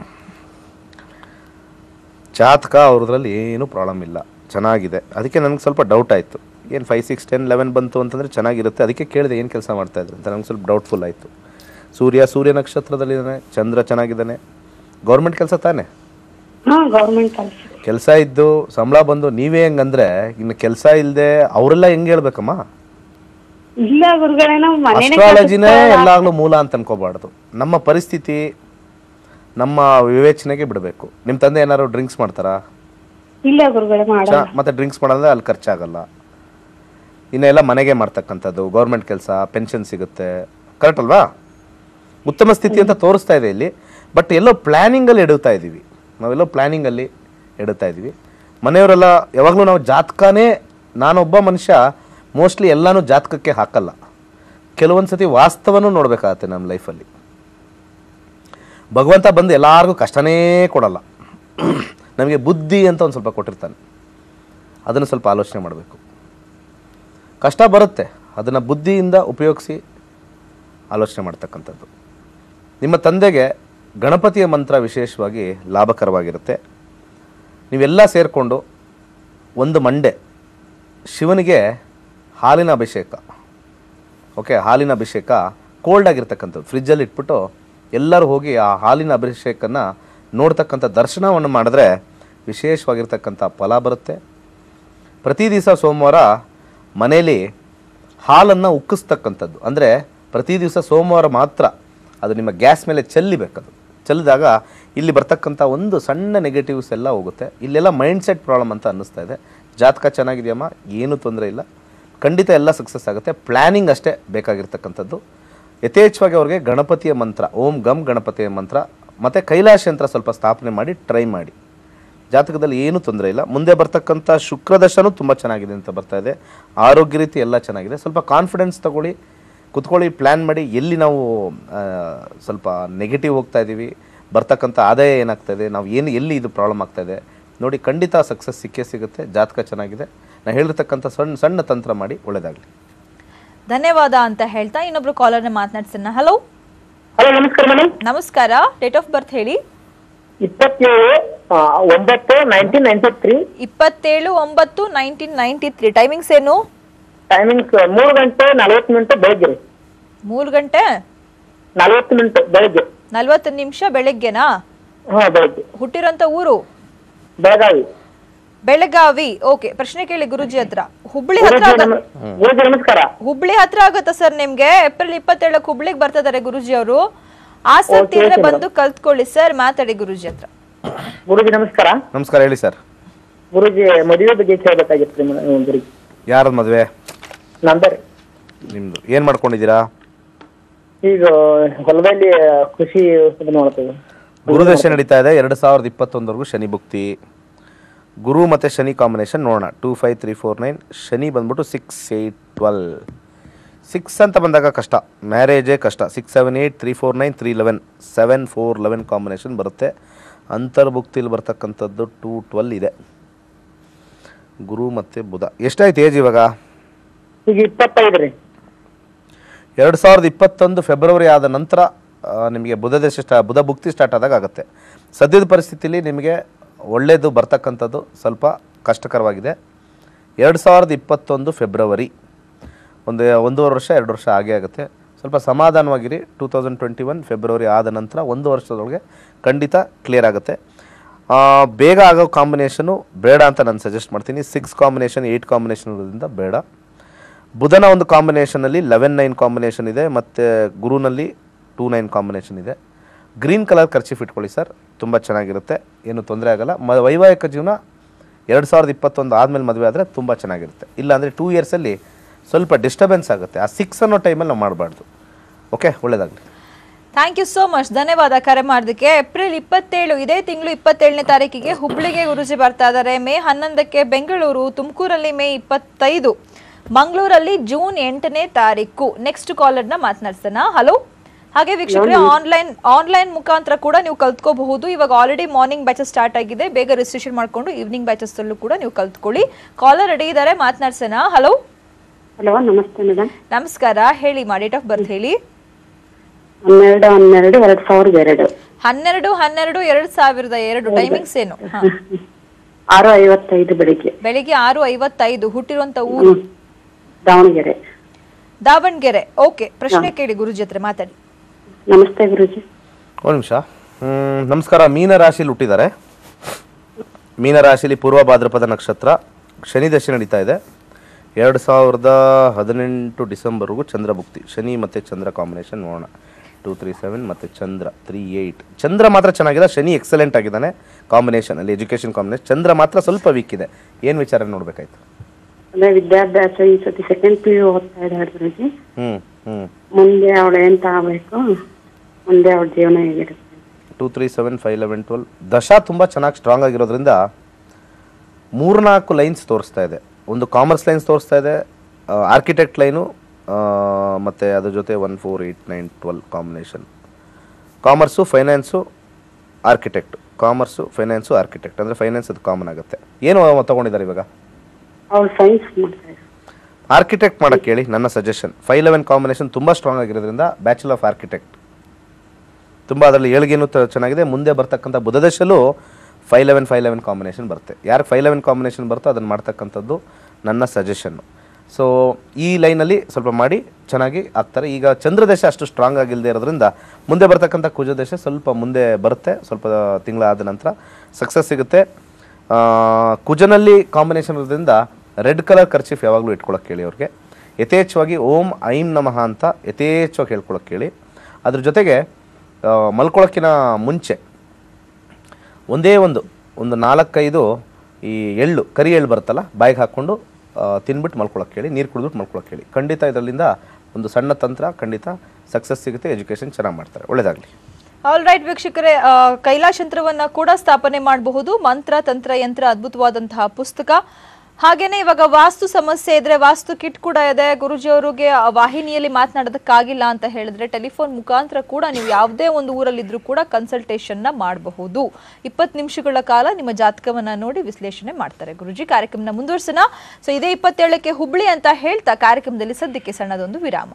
ಜಾತಕ ಅವ್ರದ್ರಲ್ಲಿ ಏನೂ ಪ್ರಾಬ್ಲಮ್ ಇಲ್ಲ ಚೆನ್ನಾಗಿದೆ ಅದಕ್ಕೆ ನನಗೆ ಸ್ವಲ್ಪ ಡೌಟ್ ಆಯಿತು ಏನು ಫೈವ್ ಸಿಕ್ಸ್ ಟೆನ್ ಲೆವೆನ್ ಬಂತು ಅಂತಂದರೆ ಚೆನ್ನಾಗಿರುತ್ತೆ ಅದಕ್ಕೆ ಕೇಳಿದೆ ಏನು ಕೆಲಸ ಮಾಡ್ತಾ ಇದ್ರು ಅಂತ ನಂಗೆ ಸ್ವಲ್ಪ ಡೌಟ್ಫುಲ್ ಆಯಿತು ಸೂರ್ಯ ಸೂರ್ಯ ನಕ್ಷತ್ರದಲ್ಲಿದ್ದಾನೆ ಚಂದ್ರ ಚೆನ್ನಾಗಿದ್ದಾನೆ ಗೌರ್ಮೆಂಟ್ ಕೆಲಸ ತಾನೇ ಹಾ ಗೌರ್ಮೆಂಟ್ ಕೆಲಸ ಕೆಲಸ ಇದ್ದು ಸಂಬಳ ಬಂದು ನೀವೇ ಹೆಂಗಂದ್ರೆ ಇನ್ನು ಕೆಲಸ ಇಲ್ಲದೆ ಅವರೆಲ್ಲ ಹೆಂಗೆ ಹೇಳ್ಬೇಕಮ್ಮ ಇಲ್ಲ ಗುರುಗಳೇ ನಾವು ಮನೇನೆ ಅಸ್ಟ್ರಾಲಜಿನೇ ಕಟ್ಟಿಸ್ಕೊಳ್ಳೋಣ. ಎಲ್ಲಾಗ್ಲೂ ಮೂಲ ಅಂತ ಅನ್ಕೋಬಾರ್ದು ನಮ್ಮ ಪರಿಸ್ಥಿತಿ ನಮ್ಮ ವಿವೇಚನೆಗೆ ಬಿಡಬೇಕು ನಿಮ್ಮ ತಂದೆ ಏನಾದ್ರು ಡ್ರಿಂಕ್ಸ್ ಮಾಡ್ತಾರಾ ಇಲ್ಲ ಗುರುಗಳೇ ಮಾಡಲ್ಲ ಚ- ಮತ್ತೆ ಡ್ರಿಂಕ್ಸ್ ಮಾಡೋದ್ರೆ ಅಲ್ಲಿ ಖರ್ಚಾಗಲ್ಲ ಇನ್ನೆಲ್ಲ ಮನೆಗೆ ಮಾಡ್ತಕ್ಕಂಥದ್ದು ಗೌರ್ಮೆಂಟ್ ಕೆಲಸ ಪೆನ್ಷನ್ ಸಿಗುತ್ತೆ ಕರೆಕ್ಟ್ ಅಲ್ವಾ ಉತ್ತಮ ಸ್ಥಿತಿ ಅಂತ ತೋರಿಸ್ತಾ ಇದೆ ಇಲ್ಲಿ ಬಟ್ ಎಲ್ಲೋ ಪ್ಲ್ಯಾನಿಂಗಲ್ಲಿ ಎಡುತ್ತಾ ಇದ್ದೀವಿ ನಾವೆಲ್ಲೋ ಪ್ಲ್ಯಾನಿಂಗಲ್ಲಿ ಎಡುತ್ತಾ ಇದ್ದೀವಿ ಮನೆಯವರೆಲ್ಲ ಯಾವಾಗಲೂ ನಾವು ಜಾತಕನೇ ನಾನೊಬ್ಬ ಮನುಷ್ಯ ಮೋಸ್ಟ್ಲಿ ಎಲ್ಲನೂ ಜಾತಕಕ್ಕೆ ಹಾಕಲ್ಲ ಕೆಲವೊಂದು ಸತಿ ವಾಸ್ತವನೂ ನೋಡಬೇಕಾಗತ್ತೆ ನಮ್ಮ ಲೈಫಲ್ಲಿ ಭಗವಂತ ಬಂದು ಎಲ್ಲರಿಗೂ ಕಷ್ಟನೇ ಕೊಡಲ್ಲ ನಮಗೆ ಬುದ್ಧಿ ಅಂತ ಒಂದು ಸ್ವಲ್ಪ ಕೊಟ್ಟಿರ್ತಾನೆ ಅದನ್ನು ಸ್ವಲ್ಪ ಆಲೋಚನೆ ಮಾಡಬೇಕು ಕಷ್ಟ ಬರುತ್ತೆ ಅದನ್ನು ಬುದ್ಧಿಯಿಂದ ಉಪಯೋಗಿಸಿ ಆಲೋಚನೆ ಮಾಡ್ತಕ್ಕಂಥದ್ದು ನಿಮ್ಮ ತಂದೆಗೆ ಗಣಪತಿಯ ಮಂತ್ರ ವಿಶೇಷವಾಗಿ ಲಾಭಕರವಾಗಿರುತ್ತೆ ನೀವೆಲ್ಲ ಸೇರಿಕೊಂಡು ಒಂದು ಮಂಡೆ ಶಿವನಿಗೆ ಹಾಲಿನ ಅಭಿಷೇಕ ಓಕೆ ಹಾಲಿನ ಅಭಿಷೇಕ ಕೋಲ್ಡ್ ಆಗಿರ್ತಕ್ಕಂಥದ್ದು ಫ್ರಿಜ್ಜಲ್ಲಿ ಇಟ್ಬಿಟ್ಟು ಎಲ್ಲರೂ ಹೋಗಿ ಆ ಹಾಲಿನ ಅಭಿಷೇಕನ ನೋಡ್ತಕ್ಕಂಥ ದರ್ಶನವನ್ನು ಮಾಡಿದ್ರೆ ವಿಶೇಷವಾಗಿರ್ತಕ್ಕಂಥ ಫಲ ಬರುತ್ತೆ ಪ್ರತಿ ದಿವಸ ಸೋಮವಾರ ಮನೆಯಲ್ಲಿ ಹಾಲನ್ನು ಉಕ್ಕಿಸ್ತಕ್ಕಂಥದ್ದು ಅಂದರೆ ಪ್ರತಿ ದಿವಸ ಸೋಮವಾರ ಮಾತ್ರ ಅದು ನಿಮ್ಮ ಗ್ಯಾಸ್ ಮೇಲೆ ಚೆಲ್ಲಿಬೇಕದು ಚೆಲ್ಲಿದಾಗ ಇಲ್ಲಿ ಬರ್ತಕ್ಕಂಥ ಒಂದು ಸಣ್ಣ ನೆಗೆಟಿವ್ಸ್ ಎಲ್ಲ ಹೋಗುತ್ತೆ ಇಲ್ಲೆಲ್ಲ ಮೈಂಡ್ ಸೆಟ್ ಪ್ರಾಬ್ಲಮ್ ಅಂತ ಅನ್ನಿಸ್ತಾ ಇದೆ ಜಾತಕ ಚೆನ್ನಾಗಿದೆಯಮ್ಮ ಏನೂ ತೊಂದರೆ ಇಲ್ಲ ಖಂಡಿತ ಎಲ್ಲ ಸಕ್ಸಸ್ ಆಗುತ್ತೆ ಪ್ಲ್ಯಾನಿಂಗ್ ಅಷ್ಟೇ ಬೇಕಾಗಿರ್ತಕ್ಕಂಥದ್ದು ಯಥೇಚ್ಛವಾಗಿ ಅವ್ರಿಗೆ ಗಣಪತಿಯ ಮಂತ್ರ ಓಂ ಗಮ್ ಗಣಪತಿಯ ಮಂತ್ರ ಮತ್ತು ಕೈಲಾಶ ಯಂತ್ರ ಸ್ವಲ್ಪ ಸ್ಥಾಪನೆ ಮಾಡಿ ಟ್ರೈ ಮಾಡಿ ಜಾತಕದಲ್ಲಿ ಏನೂ ತೊಂದರೆ ಇಲ್ಲ ಮುಂದೆ ಬರ್ತಕ್ಕಂಥ ಶುಕ್ರದಶನೂ ತುಂಬ ಚೆನ್ನಾಗಿದೆ ಅಂತ ಬರ್ತಾ ಇದೆ ಆರೋಗ್ಯ ರೀತಿ ಎಲ್ಲ ಚೆನ್ನಾಗಿದೆ ಸ್ವಲ್ಪ ಕಾನ್ಫಿಡೆನ್ಸ್ ತಗೊಳ್ಳಿ ಕುತ್ಕೊಳ್ಳಿ ಪ್ಲ್ಯಾನ್ ಮಾಡಿ ಎಲ್ಲಿ ನಾವು ಆ, ಸ್ವಲ್ಪ ನೆಗೆಟಿವ್ ಹೋಗ್ತಾ ಇದ್ದೀವಿ ಬರ್ತಕ್ಕಂಥ ಆದಾಯ ಏನಾಗ್ತಾ ಇದೆ ನಾವು ಏನು ಎಲ್ಲಿ ಇದು ಪ್ರಾಬ್ಲಮ್ ಆಗ್ತಾ ಇದೆ ನೋಡಿ ಖಂಡಿತ ಸಕ್ಸಸ್ ಸಿಕ್ಕೇ ಸಿಗುತ್ತೆ ಜಾತಕ ಚೆನ್ನಾಗಿದೆ ನಾನು ಹೇಳಿರ್ತಕ್ಕಂಥ ಸಣ್ಣ ಸಣ್ಣ ತಂತ್ರ ಮಾಡಿ ಒಳ್ಳೆಯದಾಗಲಿ ಧನ್ಯವಾದ ಅಂತ ಹೇಳ್ತಾ ಇನ್ನೊಬ್ರು ಕಾಲರ್ನ ಮಾತನಾಡ್ಸೋಣ ಹಲೋ ಹಲೋ ನಮಸ್ಕಾರ ಮೇಡಮ್ ನಮಸ್ಕಾರ ಡೇಟ್ ಆಫ್ ಬರ್ತ್ ಹೇಳಿ ಇಪ್ಪತ್ತೇಳು ಆ, ಒಂಬತ್ತು ನೈನ್ಟೀನ್ ನೈನ್ಟಿ ತ್ರೀ ಇಪ್ಪತ್ತೇಳು ಒಂಬತ್ತು ನೈನ್ಟೀನ್ ನೈಂಟಿ ತ್ರೀ ಟೈಮಿಂಗ್ಸ್ ಏನು ಟೈಮಿಂಗ್ಸ್ ಮೂರು ಗಂಟೆ ನಲವತ್ತು ಮಿನಿಟ್ ಬೆಳಗ್ಗೆ ಮೂರು ಗಂಟೆ ನಲವತ್ತು ಮಿನಿಟ್ ಬೆಳಗ್ಗೆ ನಲ್ವತ್ತು ನಿಮಿಷ ಬೆಳಗ್ಗೆನಾ ಹಾ ಬೆಳಗ್ಗೆ ಹುಟ್ಟಿರೋಂಥ ಊರು ಬೆಳಗಾವಿ ಬೆಳಗಾವಿ ಓಕೆ ಪ್ರಶ್ನೆ ಕೇಳಿ ಗುರುಜಿ ಹತ್ರ ಹುಬ್ಳಿ ಹತ್ರ ಗುರುಜಿ ಆಗ- ನಮ- ಗುರುಜಿ ನಮಸ್ಕಾರ ಹುಬ್ಳಿ ಹತ್ರ ಆಗುತ್ತಾ ಸರ್ ನಿಮ್ಗೆ ಏಪ್ರಿಲ್ ಇಪ್ಪತ್ತೇಳಕ್ಕೆ ಹುಬ್ಳಿಗೆ ಬರ್ತಿದ್ದಾರೆ ಗುರುಜಿ ಅವರು ಆಸಕ್ತಿ Okay, ಇದ್ರೆ okay, ಬಂದು ಕಲ್ತ್ಕೊಳ್ಳಿ ಸರ್ ಮಾತಾಡಿ ಗುರುಜಿ ಹತ್ರ ಗುರುಜಿ ನಮಸ್ಕಾರ ನಮಸ್ಕಾರ ಹೇಳಿ ಸರ್ ಗುರುಜಿ ಮದುವೆ ಬಗ್ಗೆ ಕೇಳಬೇಕಾಗಿತ್ತು ಮೇಡಮ್ ಗುರುಜಿ ಯಾರದ ಮದುವೆ ನಂದರಿ ನಿಮ್ಮದು ಏನು ಮಾಡ್ಕೊಂಡಿದ್ದೀರಾ ಈಗ ಹೊಲದಲ್ಲಿ ಕೃಷಿ ಇದು ಮಾಡ್ತೇವೆ ಗುರುದಶೆ ನಡೀತಾ ಇದೆ ಎರಡು ಸಾವಿರದ ಇಪ್ಪತ್ತೊಂದರೆಗೂ ಶನಿ ಭುಕ್ತಿ ಗುರು ಮತ್ತು ಶನಿ ಕಾಂಬಿನೇಷನ್ ನೋಡೋಣ two five three four nine Shani ಬಂದ್ಬಿಟ್ಟು ಸಿಕ್ಸ್ ಏಯ್ಟ್ ಟ್ವೆಲ್ ಸಿಕ್ಸ್ ಅಂತ ಬಂದಾಗ ಕಷ್ಟ ಮ್ಯಾರೇಜೇ ಕಷ್ಟ six seven eight three four nine three eleven seven four eleven combination ಬರುತ್ತೆ ಅಂತರ್ಭುಕ್ತಿಲಿ ಬರ್ತಕ್ಕಂಥದ್ದು ಟೂ ಟ್ವೆಲ್ ಇದೆ ಗುರು ಮತ್ತು ಬುಧ ಎಷ್ಟಾಯ್ತು ಏಜ್ ಇವಾಗ ಈಗ ಇಪ್ಪತ್ತೈದು ರೀ ಎರಡು ಸಾವಿರದ ಇಪ್ಪತ್ತೊಂದು ಫೆಬ್ರವರಿ ಆದ ನಂತರ ಆ, ನಿಮಗೆ ಬುಧ ದಶೆ ಸ್ಟಾ ಬುಧ ಭುಕ್ತಿ ಸ್ಟಾರ್ಟ್ ಆದಾಗ ಆಗುತ್ತೆ ಸದ್ಯದ ಪರಿಸ್ಥಿತಿಲಿ ನಿಮಗೆ ಒಳ್ಳೆಯದು ಬರ್ತಕ್ಕಂಥದ್ದು ಸ್ವಲ್ಪ ಕಷ್ಟಕರವಾಗಿದೆ ಎರಡು ಸಾವಿರದ ಇಪ್ಪತ್ತೊಂದು ಫೆಬ್ರವರಿ ಒಂದು ಒಂದೂವರೆ ವರ್ಷ ಎರಡು ವರ್ಷ ಆಗೇ ಆಗುತ್ತೆ ಸ್ವಲ್ಪ ಸಮಾಧಾನವಾಗಿರಿ two thousand twenty one February ಆದ ನಂತರ ಒಂದು ವರ್ಷದೊಳಗೆ ಖಂಡಿತ ಕ್ಲಿಯರ್ ಆಗುತ್ತೆ ಆ, ಬೇಗ ಆಗೋ ಕಾಂಬಿನೇಷನು ಬೇಡ ಅಂತ ನಾನು ಸಜೆಸ್ಟ್ ಮಾಡ್ತೀನಿ ಸಿಕ್ಸ್ ಕಾಂಬಿನೇಷನ್ ಏಯ್ಟ್ ಕಾಂಬಿನೇಷನ್ ಇರೋದ್ರಿಂದ ಬೇಡ ಬುಧನ ಒಂದು ಕಾಂಬಿನೇಷನಲ್ಲಿ ಲೆವೆನ್ ನೈನ್ ಕಾಂಬಿನೇಷನ್ ಇದೆ ಮತ್ತು ಗುರುನಲ್ಲಿ ಟೂ ನೈನ್ ಕಾಂಬಿನೇಷನ್ ಇದೆ ಗ್ರೀನ್ ಕಲರ್ ಖರ್ಚಿಫ್ ಇಟ್ಕೊಳ್ಳಿ ಸರ್ ತುಂಬ ಚೆನ್ನಾಗಿರುತ್ತೆ ಏನು ತೊಂದರೆ ಆಗಲ್ಲ ಮ ವೈವಾಹಿಕ ಜೀವನ ಎರಡು ಸಾವಿರದ ಇಪ್ಪತ್ತೊಂದು ಆದಮೇಲೆ ಮದುವೆ ಆದರೆ ತುಂಬ ಚೆನ್ನಾಗಿರುತ್ತೆ ಇಲ್ಲಾಂದರೆ ಟೂ ಇಯರ್ಸಲ್ಲಿ ಸ್ವಲ್ಪ ಡಿಸ್ಟರ್ಬೆನ್ಸ್ ಆಗುತ್ತೆ ಆ ಸಿಕ್ಸ್ ಅನ್ನೋ ಟೈಮಲ್ಲಿ ನಾವು ಮಾಡಬಾರ್ದು ಓಕೆ ಒಳ್ಳೆಯದಾಗಲಿ ಥ್ಯಾಂಕ್ ಯು ಸೋ ಮಚ್ ಧನ್ಯವಾದ ಕರೆ ಮಾಡೋದಕ್ಕೆ ಏಪ್ರಿಲ್ ಇಪ್ಪತ್ತೇಳು ಇದೇ ತಿಂಗಳು ಇಪ್ಪತ್ತೇಳನೇ ತಾರೀಕಿಗೆ ಹುಬ್ಳಿಗೆ ಗುರುಜಿ ಬರ್ತಾ ಇದ್ದಾರೆ ಮೇ ಹನ್ನೊಂದಕ್ಕೆ ಬೆಂಗಳೂರು ತುಮಕೂರಲ್ಲಿ ಮೇ ಇಪ್ಪತ್ತೈದು ಮಂಗಳೂರಲ್ಲಿ ಜೂನ್ ಎಂಟನೇ ತಾರೀಕು ನೆಕ್ಸ್ಟ್ ಕಾಲರ್ನ ಮಾತನಾಡ್ಸೋಣ ಹಲೋ ಹಾಗೆ ವೀಕ್ಷಕರೇ ಆನ್ಲೈನ್ ಆನ್ಲೈನ್ ಮುಖಾಂತರ ಕೂಡ ನೀವು ಕಲ್ತ್ಕೋಬಹುದು ಇವಾಗ ಆಲ್ರೆಡಿ ಮಾರ್ನಿಂಗ್ ಬ್ಯಾಚಸ್ ಸ್ಟಾರ್ಟ್ ಆಗಿದೆ ಬೇಗ ರಿಜಿಸ್ಟ್ರೇಷನ್ ಮಾಡ್ಕೊಂಡು ಈವ್ನಿಂಗ್ ಬ್ಯಾಚಸ್ ಅಲ್ಲೂ ಕೂಡ ನೀವು ಕಲ್ತ್ಕೊಳ್ಳಿ ಕಾಲರ್ ರೆಡಿ ಇದ್ದಾರೆ ಮಾತನಾಡ್ಸೋಣ ಹಲೋ ಹಲೋ ನಮಸ್ತೆ ಮೇಡಮ್ ನಮಸ್ಕಾರ ಹೇಳಿ ಮಾ ಡೇಟ್ ಆಫ್ ಬರ್ತ್ ಹೇಳಿ ಹನ್ನೆರಡು ಹನ್ನೆರಡು ಎರಡ್ ಸಾವಿರದ ಎರಡು ಹನ್ನೆರಡು ಹನ್ನೆರಡು ಎರಡ್ ಸಾವಿರದ ಎರಡು ಟೈಮಿಂಗ್ಸ್ ಏನು ಹಾ. ಆರು ಐವತ್ತೈದು ಬೆಳಿಗ್ಗೆ ಬೆಳಿಗ್ಗೆ ಆರು ಐವತ್ತೈದು ಹುಟ್ಟಿರುವಂತ ಊರು ದಾವಣಗೆರೆ ದಾವಣಗೆರೆ ಓಕೆ ಪ್ರಶ್ನೆ ಕೇಳಿ ಗುರುಜಿ ಹತ್ರ ಮಾತಾಡಿ ನಮಸ್ತೆ ಗುರುಜಿ ಒಂದು ನಿಮಿಷ ಹ್ಮ್, ನಮಸ್ಕಾರ ಮೀನ ರಾಶಿಲಿ ಹುಟ್ಟಿದ್ದಾರೆ ಮೀನ ರಾಶಿಲಿ ಪೂರ್ವ ಭಾದ್ರಪದ ನಕ್ಷತ್ರ ಶನಿ ದಶೆ ನಡೀತಾ ಇದೆ ಎರಡು ಸಾವಿರದ ಹದಿನೆಂಟು ಡಿಸೆಂಬರ್ವರೆಗೂ ಚಂದ್ರ ಭುಕ್ತಿ ಶನಿ ಮತ್ತು ಚಂದ್ರ ಕಾಂಬಿನೇಷನ್ ನೋಡೋಣ ಟೂ ತ್ರೀ ಸೆವೆನ್ ಮತ್ತು ಚಂದ್ರ ತ್ರೀ ಏಯ್ಟ್ ಚಂದ್ರ ಮಾತ್ರ ಚೆನ್ನಾಗಿದೆ ಶನಿ ಎಕ್ಸಲೆಂಟ್ ಆಗಿದ್ದಾನೆ ಕಾಂಬಿನೇಷನ್ ಅಲ್ಲಿ ಎಜುಕೇಷನ್ ಕಾಂಬಿನೇಷನ್ ಚಂದ್ರ ಮಾತ್ರ ಸ್ವಲ್ಪ ವೀಕ್ ಇದೆ ಏನು ವಿಚಾರ ನೋಡಬೇಕಾಯ್ತು ಅದೇ ವಿದ್ಯಾಭ್ಯಾಸ ಈ ಸತಿ ಸೆಕೆಂಡ್ ಪಿ ಯು ಓದ್ತಾ ಇದ್ದಾಳೆ ಗುರುಜಿ ಹ್ಞೂ ಹ್ಞೂ ಮುಂದೆ ಅವಳು ಎಂತ ಆಗ್ಬೇಕು ಮುಂದೆ ಅವಳ ಜೀವನ ಹೇಗಿರುತ್ತೆ two three seven five eleven twelve ದಶ ತುಂಬ ಚೆನ್ನಾಗಿ ಸ್ಟ್ರಾಂಗ್ ಆಗಿರೋದ್ರಿಂದ ಮೂರ್ನಾಲ್ಕು ಲೈನ್ಸ್ ತೋರಿಸ್ತಾ ಇದೆ ಒಂದು ಕಾಮರ್ಸ್ ಲೈನ್ಸ್ ತೋರಿಸ್ತಾ ಇದೆ ಆರ್ಕಿಟೆಕ್ಟ್ ಲೈನು ಮತ್ತು ಅದ್ರ ಜೊತೆ one four eight nine twelve combination commerce finance architect commerce finance architect ಅಂದರೆ ಫೈನಾನ್ಸ್ ಅದು ಕಾಮನ್ ಆಗುತ್ತೆ ಏನು ತೊಗೊಂಡಿದ್ದಾರೆ ಇವಾಗ ಅವಳು ಸೈನ್ಸ್ ಮಾಡ್ತಾ ಇದ್ದಾಳೆ ಆರ್ಕಿಟೆಕ್ಟ್ ಮಾಡೋಕ್ಕೆ ಹೇಳಿ ನನ್ನ ಸಜೆಷನ್ ಫೈವ್ ಲೆವೆನ್ ಕಾಂಬಿನೇಷನ್ ತುಂಬ ಸ್ಟ್ರಾಂಗ್ ಆಗಿರೋದ್ರಿಂದ ಬ್ಯಾಚುಲರ್ ಆಫ್ ಆರ್ಕಿಟೆಕ್ಟ್ ತುಂಬ ಅದರಲ್ಲಿ ಏಳ್ಗೇನು ತ- ಚೆನ್ನಾಗಿದೆ ಮುಂದೆ ಬರ್ತಕ್ಕಂಥ ಬುಧದಶಲ್ಲೂ five eleven five eleven combination ಬರುತ್ತೆ ಯಾರು ಫೈವ್ ಲೆವೆನ್ ಕಾಂಬಿನೇಷನ್ ಬರುತ್ತೋ ಅದನ್ನು ಮಾಡ್ತಕ್ಕಂಥದ್ದು ನನ್ನ ಸಜೆಷನ್ನು ಸೊ ಈ ಲೈನಲ್ಲಿ ಸ್ವಲ್ಪ ಮಾಡಿ ಚೆನ್ನಾಗಿ ಆಗ್ತಾರೆ ಈಗ ಚಂದ್ರದೇಶ ಅಷ್ಟು ಸ್ಟ್ರಾಂಗ್ ಆಗಿಲ್ಲದೆ ಇರೋದ್ರಿಂದ ಮುಂದೆ ಬರ್ತಕ್ಕಂಥ ಕುಜದೇಶ ಸ್ವಲ್ಪ ಮುಂದೆ ಬರುತ್ತೆ ಸ್ವಲ್ಪ ತಿಂಗಳಾದ ನಂತರ ಸಕ್ಸಸ್ ಸಿಗುತ್ತೆ ಆ, ಕುಜನಲ್ಲಿ ಕಾಂಬಿನೇಷನ್ ಇರೋದ್ರಿಂದ ರೆಡ್ ಕಲರ್ ಕರ್ಚೀಫ್ ಯಾವಾಗಲೂ ಇಟ್ಕೊಳಕ್ಕೆ ಹೇಳಿ ಅವ್ರಿಗೆ ಯಥೇಚ್ಛವಾಗಿ ಓಂ ಐಂ ನಮಃ ಅಂತ ಯಥೇಚ್ಛವಾಗಿ ಹೇಳ್ಕೊಳಕ್ಕೆ ಹೇಳಿ ಅದ್ರ ಜೊತೆಗೆ ಆ, ಮಲ್ಕೊಳಕ್ಕಿನ ಮುಂಚೆ ಒಂದೇ ಒಂದು ಒಂದು ನಾಲ್ಕೈದು ಈ ಎಳ್ಳು ಕರಿ ಎಳ್ಳು ಬರುತ್ತಲ್ಲ ಬಾಯಿಗೆ ಹಾಕ್ಕೊಂಡು ಆ, ತಿನ್ಬಿಟ್ಟು ಮಲ್ಕೊಳಕ್ಕೆ ಹೇಳಿ ನೀರು ಕುಡಿದ್ಬಿಟ್ಟು ಮಲ್ಕೊಳಕ್ಕೆ ಹೇಳಿ ಖಂಡಿತ ಇದರಿಂದ ಒಂದು ಸಣ್ಣ ತಂತ್ರ ಖಂಡಿತ ಸಕ್ಸಸ್ ಸಿಗುತ್ತೆ ಎಜುಕೇಷನ್ ಚೆನ್ನಾಗಿ ಮಾಡ್ತಾರೆ ಒಳ್ಳೇದಾಗಲಿ ಆಲ್ ರೈಟ್ ವೀಕ್ಷಕರೇ ಆ, ಕೈಲಾಶ್ ಯಂತ್ರವನ್ನ ಕೂಡ ಸ್ಥಾಪನೆ ಮಾಡಬಹುದು ಮಂತ್ರ ತಂತ್ರ ಯಂತ್ರ ಅದ್ಭುತವಾದಂತಹ ಪುಸ್ತಕ ಹಾಗೇನೆ ಇವಾಗ ವಾಸ್ತು ಸಮಸ್ಯೆ ಇದ್ರೆ ವಾಸ್ತು ಕಿಟ್ ಕೂಡ ಇದೆ ಗುರುಜಿ ಅವರಿಗೆ ಆ ವಾಹಿನಿಯಲ್ಲಿ ಮಾತನಾಡೋದಕ್ಕಾಗಿಲ್ಲ ಅಂತ ಹೇಳಿದ್ರೆ ಟೆಲಿಫೋನ್ ಮುಖಾಂತರ ಕೂಡ ನೀವು ಯಾವುದೇ ಒಂದು ಊರಲ್ಲಿದ್ರೂ ಕೂಡ ಕನ್ಸಲ್ಟೇಷನ್ ನ ಮಾಡಬಹುದು ಇಪ್ಪತ್ತು ನಿಮಿಷಗಳ ಕಾಲ ನಿಮ್ಮ ಜಾತಕವನ್ನ ನೋಡಿ ವಿಶ್ಲೇಷಣೆ ಮಾಡ್ತಾರೆ ಗುರುಜಿ ಕಾರ್ಯಕ್ರಮನ ಮುಂದುವರ್ಸೋಣ ಸೊ ಇದೇ ಇಪ್ಪತ್ತೇಳಕ್ಕೆ ಹುಬ್ಳಿ ಅಂತ ಹೇಳ್ತಾ ಕಾರ್ಯಕ್ರಮದಲ್ಲಿ ಸದ್ಯಕ್ಕೆ ಸಣ್ಣದೊಂದು ವಿರಾಮ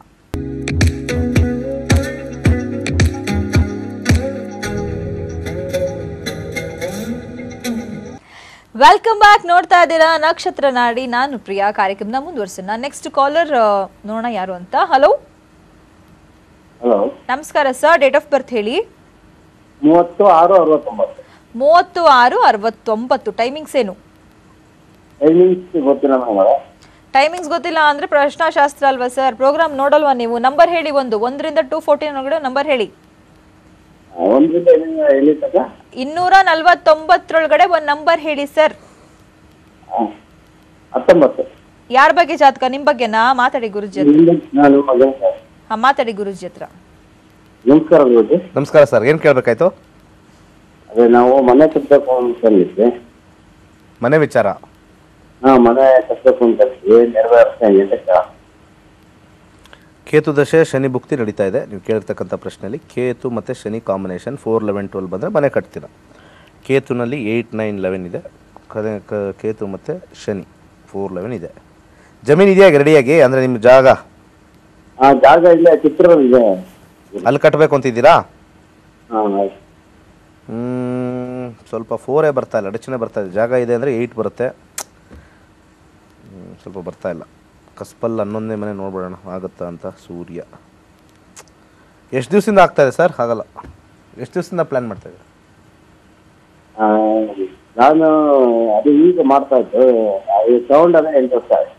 ವೆಲ್ಕಮ್ ಬ್ಯಾಕ್ ನೋಡ್ತಾ ಇದ್ದೀರಾ ನಕ್ಷತ್ರ ನಾಡಿ ನಾನು ಪ್ರಿಯಾ ಕಾರ್ಯಕ್ರಮನ ಮುಂದುವರ್ಸೋಣ ನೆಕ್ಸ್ಟ್ ಕಾಲರ್ ನೋಡೋಣ ಯಾರು ಅಂತ ಹಲೋ ಹಲೋ ನಮಸ್ಕಾರ ಸರ್ ಡೇಟ್ ಆಫ್ ಬರ್ತ್ ಹೇಳಿ ಮೂವತ್ತು ಆರು ಅರವತ್ತೊಂಬತ್ತು ಮೂವತ್ತು ಆರು ಅರವತ್ತೊಂಬತ್ತು ಟೈಮಿಂಗ್ಸ್ ಏನು ಟೈಮಿಂಗ್ಸ್ ಗೊತ್ತಿಲ್ಲ ನಮಗೆ ಟೈಮಿಂಗ್ಸ್ ಗೊತ್ತಿಲ್ಲ ಅಂದ್ರೆ ಪ್ರಶ್ನಾಶಾಸ್ತ್ರ ಅಲ್ವಾ ಸರ್ ಪ್ರೋಗ್ರಾಮ್ ನೋಡಲ್ವಾ ನೀವು ನಂಬರ್ ಹೇಳಿ ಒಂದು ಒಂದರಿಂದ ಟೂ ಫೋರ್ಟೀನ್ ಒಳಗಡೆ ನಂಬರ್ ಹೇಳಿ ಒಂದರಿಂದ ಎಲ್ಲಿ- ಎಲ್ಲಿ ತನಕ ಇನ್ನೂರ ನಲ್ವತ್ತೊಂಬತ್ತರೊಳಗಡೆ ಒಂದು ನಂಬರ್ ಹೇಳಿ ಸರ್ ಹಾ. ಹತ್ತೊಂಬತ್ತು ಯಾರ ಬಗ್ಗೆ ಜಾತಕ ನಿಮ್ ಬಗ್ಗೆನಾ ಮಾತಾಡಿ ಗುರುಜಿ ಹತ್ರ ನಿಮ್ದು- ನಾನು ಮಗ ಸರ್. ಹಾ ಮಾತಾಡಿ ಗುರುಜಿ ಹತ್ರ ನಮಸ್ಕಾರ ಗುರುಜಿ ನಮಸ್ಕಾರ ಸರ್ ಏನು ಕೇಳಬೇಕಾಯ್ತು ಅದೇ ನಾವು ಮನೆ ಕಟ್ಟಬೇಕು ಅನ್ಕೊಂಡಿದ್ವಿ ಮನೆ ವಿಚಾರ ಹಾ ಮನೆ ಕಟ್ಟಬೇಕು ಅಂತ ಇದ್ವಿ. ನೆರವೇರಿಸ್ತಾ ಇದೆ ಅಂತ ಕೇಳ ಕೇತು ದಶೆ ಶನಿ ಭುಕ್ತಿ ನಡೀತಾ ಇದೆ ನೀವು ಕೇಳಿರ್ತಕ್ಕಂಥ ಪ್ರಶ್ನೆಯಲ್ಲಿ ಕೇತು ಮತ್ತು Shani combination four eleven twelve ಬಂದರೆ ಮನೆ ಕಟ್ತೀರ ಕೇತುನಲ್ಲಿ ಏಯ್ಟ್ ನೈನ್ ಲೆವೆನ್ ಇದೆ ಕದೆ ಕ- ಕೇತು ಮತ್ತು ಶನಿ ಫೋರ್ ಲೆವೆನ್ ಇದೆ ಜಮೀನು ಇದೆಯಾ ರೆಡಿಯಾಗಿ ಅಂದರೆ ನಿಮ್ಮ ಜಾಗ ಆ ಜಾಗ ಇಲ್ಲೇ ಚಿತ್ರದಲ್ಲಿ ಅಲ್ಲಿ ಕಟ್ಟಬೇಕು ಅಂತಿದ್ದೀರಾ ಹಾ ಆಯ್ತು. ಹ್ಮ್, ಸ್ವಲ್ಪ ಫೋರೇ ಬರ್ತಾ ಇಲ್ಲ ಅಡಚಣೆ ಬರ್ತಾ ಇದೆ ಜಾಗ ಇದೆ ಅಂದರೆ ಏಯ್ಟ್ ಬರುತ್ತೆ ಹ್ಮ್, ಸ್ವಲ್ಪ ಬರ್ತಾ ಇಲ್ಲ ಕಸ್ಪಲ್ ಹನ್ನೊಂದನೇ ಮನೆ ನೋಡ್ಬಿಡೋಣ ಆಗುತ್ತಾ ಅಂತ ಸೂರ್ಯ ಎಷ್ಟು ದಿವಸದಿಂದ ಆಗ್ತಾ ಇದೆ ಸರ್ ಆಗಲ್ಲ ಎಷ್ಟು ದಿವಸದಿಂದ ಪ್ಲ್ಯಾನ್ ಮಾಡ್ತಾ ಇದ್ದೀರಾ ಆ, ನಾನು ಅದು ಈಗ ಮಾಡ್ತಾ ಇದ್ದು ಅದು ಸೌಂಡ್ ಅದೇ ಎಂಟು ವರ್ಷ ಆಯ್ತು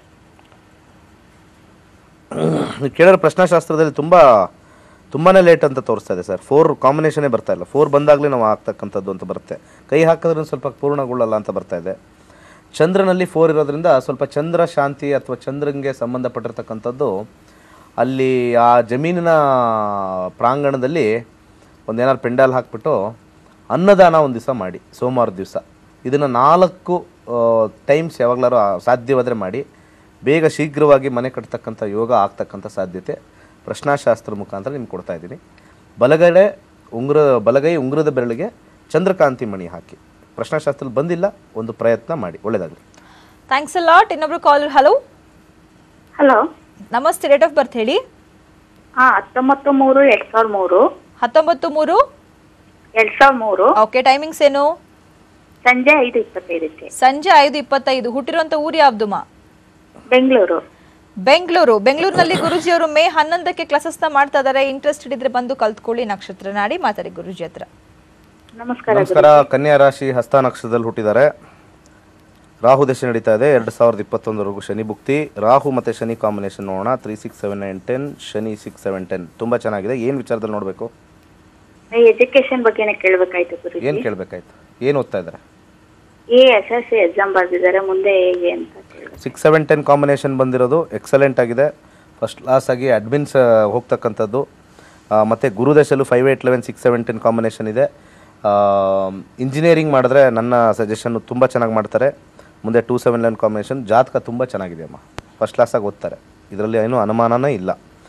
ನೀವು ಕೇಳಿರೋ ಪ್ರಶ್ನಾಶಾಸ್ತ್ರದಲ್ಲಿ ತುಂಬ ತುಂಬಾ ಲೇಟ್ ಅಂತ ತೋರಿಸ್ತಾ ಇದೆ ಸರ್ ಫೋರ್ ಕಾಂಬಿನೇಷನೇ ಬರ್ತಾ ಇಲ್ಲ ಫೋರ್ ಬಂದಾಗಲೇ ನಾವು ಆಗ್ತಕ್ಕಂಥದ್ದು ಅಂತ ಬರುತ್ತೆ ಕೈ ಹಾಕಿದ್ರೆ ಸ್ವಲ್ಪ ಪೂರ್ಣಗೊಳ್ಳಲ್ಲ ಅಂತ ಬರ್ತಾ ಇದೆ ಚಂದ್ರನಲ್ಲಿ ಫೋರ್ ಇರೋದ್ರಿಂದ ಸ್ವಲ್ಪ ಚಂದ್ರ ಶಾಂತಿ ಅಥವಾ ಚಂದ್ರನಿಗೆ ಸಂಬಂಧಪಟ್ಟಿರ್ತಕ್ಕಂಥದ್ದು ಅಲ್ಲಿ ಆ ಜಮೀನಿನ ಪ್ರಾಂಗಣದಲ್ಲಿ ಒಂದೇನಾದ್ರು ಪೆಂಡಾಲ್ ಹಾಕ್ಬಿಟ್ಟು ಅನ್ನದಾನ ಒಂದು ದಿವಸ ಮಾಡಿ ಸೋಮವಾರ ದಿವಸ ಇದನ್ನು ನಾಲ್ಕು ಟೈಮ್ಸ್ ಯಾವಾಗಲಾರು ಸಾಧ್ಯವಾದರೆ ಮಾಡಿ ಬೇಗ ಶೀಘ್ರವಾಗಿ ಮನೆ ಕಟ್ತಕ್ಕಂಥ ಯೋಗ ಆಗ್ತಕ್ಕಂಥ ಸಾಧ್ಯತೆ ಪ್ರಶ್ನಾಶಾಸ್ತ್ರ ಮುಖಾಂತರ ನಿಮ್ಗೆ ಕೊಡ್ತಾ ಇದ್ದೀನಿ ಬಲಗಡೆ ಉಂಗುರ ಬಲಗೈ ಉಂಗುರದ ಬೆರಳಿಗೆ ಚಂದ್ರಕಾಂತಿ ಮಣಿ ಹಾಕಿ ಪ್ರಶ್ನಾಶಾಸ್ತ್ರದಲ್ಲಿ ಬಂದಿಲ್ಲ ಒಂದು ಪ್ರಯತ್ನ ಮಾಡಿ ಒಳ್ಳೆಯದಾಗಲಿ ಥ್ಯಾಂಕ್ಸ್ ಅ ಲಾಟ್ ಇನ್ನೊಬ್ರು ಕಾಲರ್ ಹಲೋ ಹಲೋ ನಮಸ್ತೆ ಡೇಟ್ ಆಫ್ ಬರ್ತ್ ಹೇಳಿ ಹಾ ಹತ್ತೊಂಬತ್ತು ಮೂರು ಎರಡ್ ಸಾವಿರದ ಮೂರು ಹತ್ತೊಂಬತ್ತು ಮೂರು ಎರಡ್ ಸಾವಿರದ ಮೂರು ಓಕೆ ಟೈಮಿಂಗ್ಸ್ ಏನು ಸಂಜೆ ಐದು ಇಪ್ಪತ್ತೈದಕ್ಕೆ ಸಂಜೆ ಐದು ಇಪ್ಪತ್ತೈದು ಹುಟ್ಟಿರುವಂತ ಊರು ಯಾವ್ದುಮಾ ಬೆಂಗಳೂರು ಬೆಂಗಳೂರು ಬೆಂಗಳೂರಿನಲ್ಲಿ ಗುರುಜಿ ಅವರು ಮೇ ಹನ್ನೊಂದಕ್ಕೆ ಕ್ಲಾಸಸ್ನ ಮಾಡ್ತಾ ಇದಾರೆ ಇಂಟ್ರೆಸ್ಟೆಡ್ ಇದ್ರೆ ಬಂದು ಕಲ್ತ್ಕೊಳ್ಳಿ ನಕ್ಷತ್ರ ನಾಡಿ ಮಾತಾಡಿ ಗುರುಜಿ ಹತ್ರ ನಮಸ್ಕಾರ ನಮಸ್ಕಾರ ಕನ್ಯಾ ರಾಶಿ ಹಸ್ತ ನಕ್ಷತ್ರದಲ್ಲಿ ಹುಟ್ಟಿದ್ದಾರೆ ರಾಹು ದಶೆ ನಡೀತಾ ಇದೆ ಎರಡು ಸಾವಿರದ ಇಪ್ಪತ್ತೊಂದರವರೆಗೂ ಶನಿ ಭುಕ್ತಿ ರಾಹು ಮತ್ತು ಶನಿ ಕಾಂಬಿನೇಷನ್ ನೋಡೋಣ three six seven nine ten Shani six seven ten ತುಂಬ ಚೆನ್ನಾಗಿದೆ ಏನು ವಿಚಾರದಲ್ಲಿ ನೋಡಬೇಕು ಎಜುಕೇಶನ್ ಬಗ್ಗೆನೇ ಕೇಳ್ಬೇಕಾಯ್ತು ಗುರುಜಿ ಏನು ಕೇಳಬೇಕಾಯ್ತು ಏನು ಓದ್ತಾ ಇದ್ದಾರೆ a S S C exam ಬರ್ದಿದ್ದಾರೆ ಮುಂದೆ ಹೇಗೆ ಅಂತ ಕೇಳ್ಬೇಕು ಸಿಕ್ಸ್ ಸೆವೆನ್ ಟೆನ್ ಕಾಂಬಿನೇಷನ್ ಬಂದಿರೋದು ಎಕ್ಸಲೆಂಟ್ ಆಗಿದೆ ಫಸ್ಟ್ ಕ್ಲಾಸ್ ಆಗಿ ಅಡ್ಮಿನ್ಸ್ ಹೋಗ್ತಕ್ಕಂಥದ್ದು ಆ, ಮತ್ತೆ ಗುರುದಶಲು five eight eleven six seven ten combination ಇದೆ ಇಂಜಿನಿಯರಿಂಗ್ ಮಾಡಿದ್ರೆ ನನ್ನ ಸಜೆಷನ್ನು ತುಂಬ ಚೆನ್ನಾಗಿ ಮಾಡ್ತಾರೆ ಮುಂದೆ ಟೂ ಸೆವೆನ್ ಲೆವೆನ್ ಕಾಂಬಿನೇಷನ್ ಜಾತಕ ತುಂಬ ಚೆನ್ನಾಗಿದೆ ಅಮ್ಮ ಫಸ್ಟ್ ಕ್ಲಾಸಾಗಿ ಓದ್ತಾರೆ ಇದರಲ್ಲಿ ಏನೂ ಅನುಮಾನನೇ ಇಲ್ಲ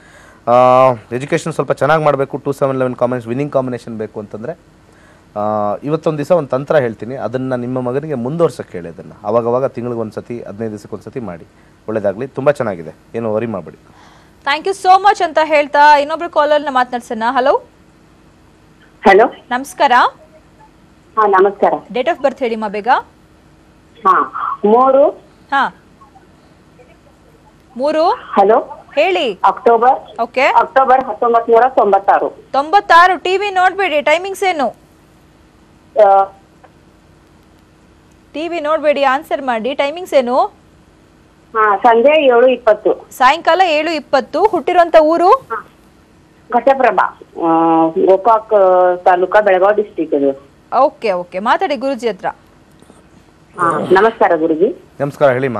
ಎಜುಕೇಷನ್ ಸ್ವಲ್ಪ ಚೆನ್ನಾಗಿ ಮಾಡಬೇಕು two seven eleven combination winning combination ಬೇಕು ಅಂತಂದರೆ ಆ, ಇವತ್ತೊಂದು ದಿವಸ ಒಂದು ತಂತ್ರ ಹೇಳ್ತೀನಿ ಅದನ್ನು ನಿಮ್ಮ ಮಗನಿಗೆ ಮುಂದುವರ್ಸೋಕ್ಕೆ ಹೇಳಿ ಅದನ್ನು ಅವಾಗವಾಗ ತಿಂಗಳಿಗೆ ಒಂದು ಸತಿ ಹದಿನೈದು ದಿವಸಕ್ಕೆ ಒಂದು ಸತಿ ಮಾಡಿ ಒಳ್ಳೆಯದಾಗಲಿ ತುಂಬ ಚೆನ್ನಾಗಿದೆ ಏನು ವರಿ ಮಾಡಬೇಡಿ ಥ್ಯಾಂಕ್ ಯು ಸೋ ಮಚ್ ಅಂತ ಹೇಳ್ತಾ ಇನ್ನೊಬ್ರು ಕಾಲರ್ನ ಮಾತನಾಡ್ಸೋಣ ಹಲೋ ಹಲೋ ನಮಸ್ಕಾರ ಹಾ ನಮಸ್ಕಾರ ಡೇಟ್ ಆಫ್ ಬರ್ತ್ ಹೇಳಿ ಮಾ ಬೇಗ ಹಾ ಮೂರು ಹಾ ಮೂರು ಹಲೋ ಹೇಳಿ ಅಕ್ಟೋಬರ್ ಓಕೆ ಅಕ್ಟೋಬರ್ ಹತ್ತೊಂಬತ್ ನೂರ ತೊಂಬತ್ತಾರು ತೊಂಬತ್ತಾರು ಟಿವಿ ನೋಡ್ಬೇಡಿ ಟೈಮಿಂಗ್ಸ್ ಏನು ಆ, ಟಿವಿ ನೋಡ್ಬೇಡಿ ಆನ್ಸರ್ ಮಾಡಿ ಟೈಮಿಂಗ್ಸ್ ಏನು ಹಾ ಸಂಜೆ ಏಳು ಇಪ್ಪತ್ತು ಸಾಯಂಕಾಲ ಏಳು ಇಪ್ಪತ್ತು ಹುಟ್ಟಿರುವಂತ ಊರು ಘಟಪ್ರಭಾ ಆ, ಗೋಕಾಕ್ ತಾಲೂಕಾ ಬೆಳಗಾವಿ ಡಿಸ್ಟಿಕ್ ಇದು ಓಕೆ ಓಕೆ ಮಾತಾಡಿ ಗುರುಜಿ ಹತ್ರ ಹಾ ನಮಸ್ಕಾರ ಗುರುಜಿ ನಮಸ್ಕಾರ ಹೇಳಿಮ್ಮ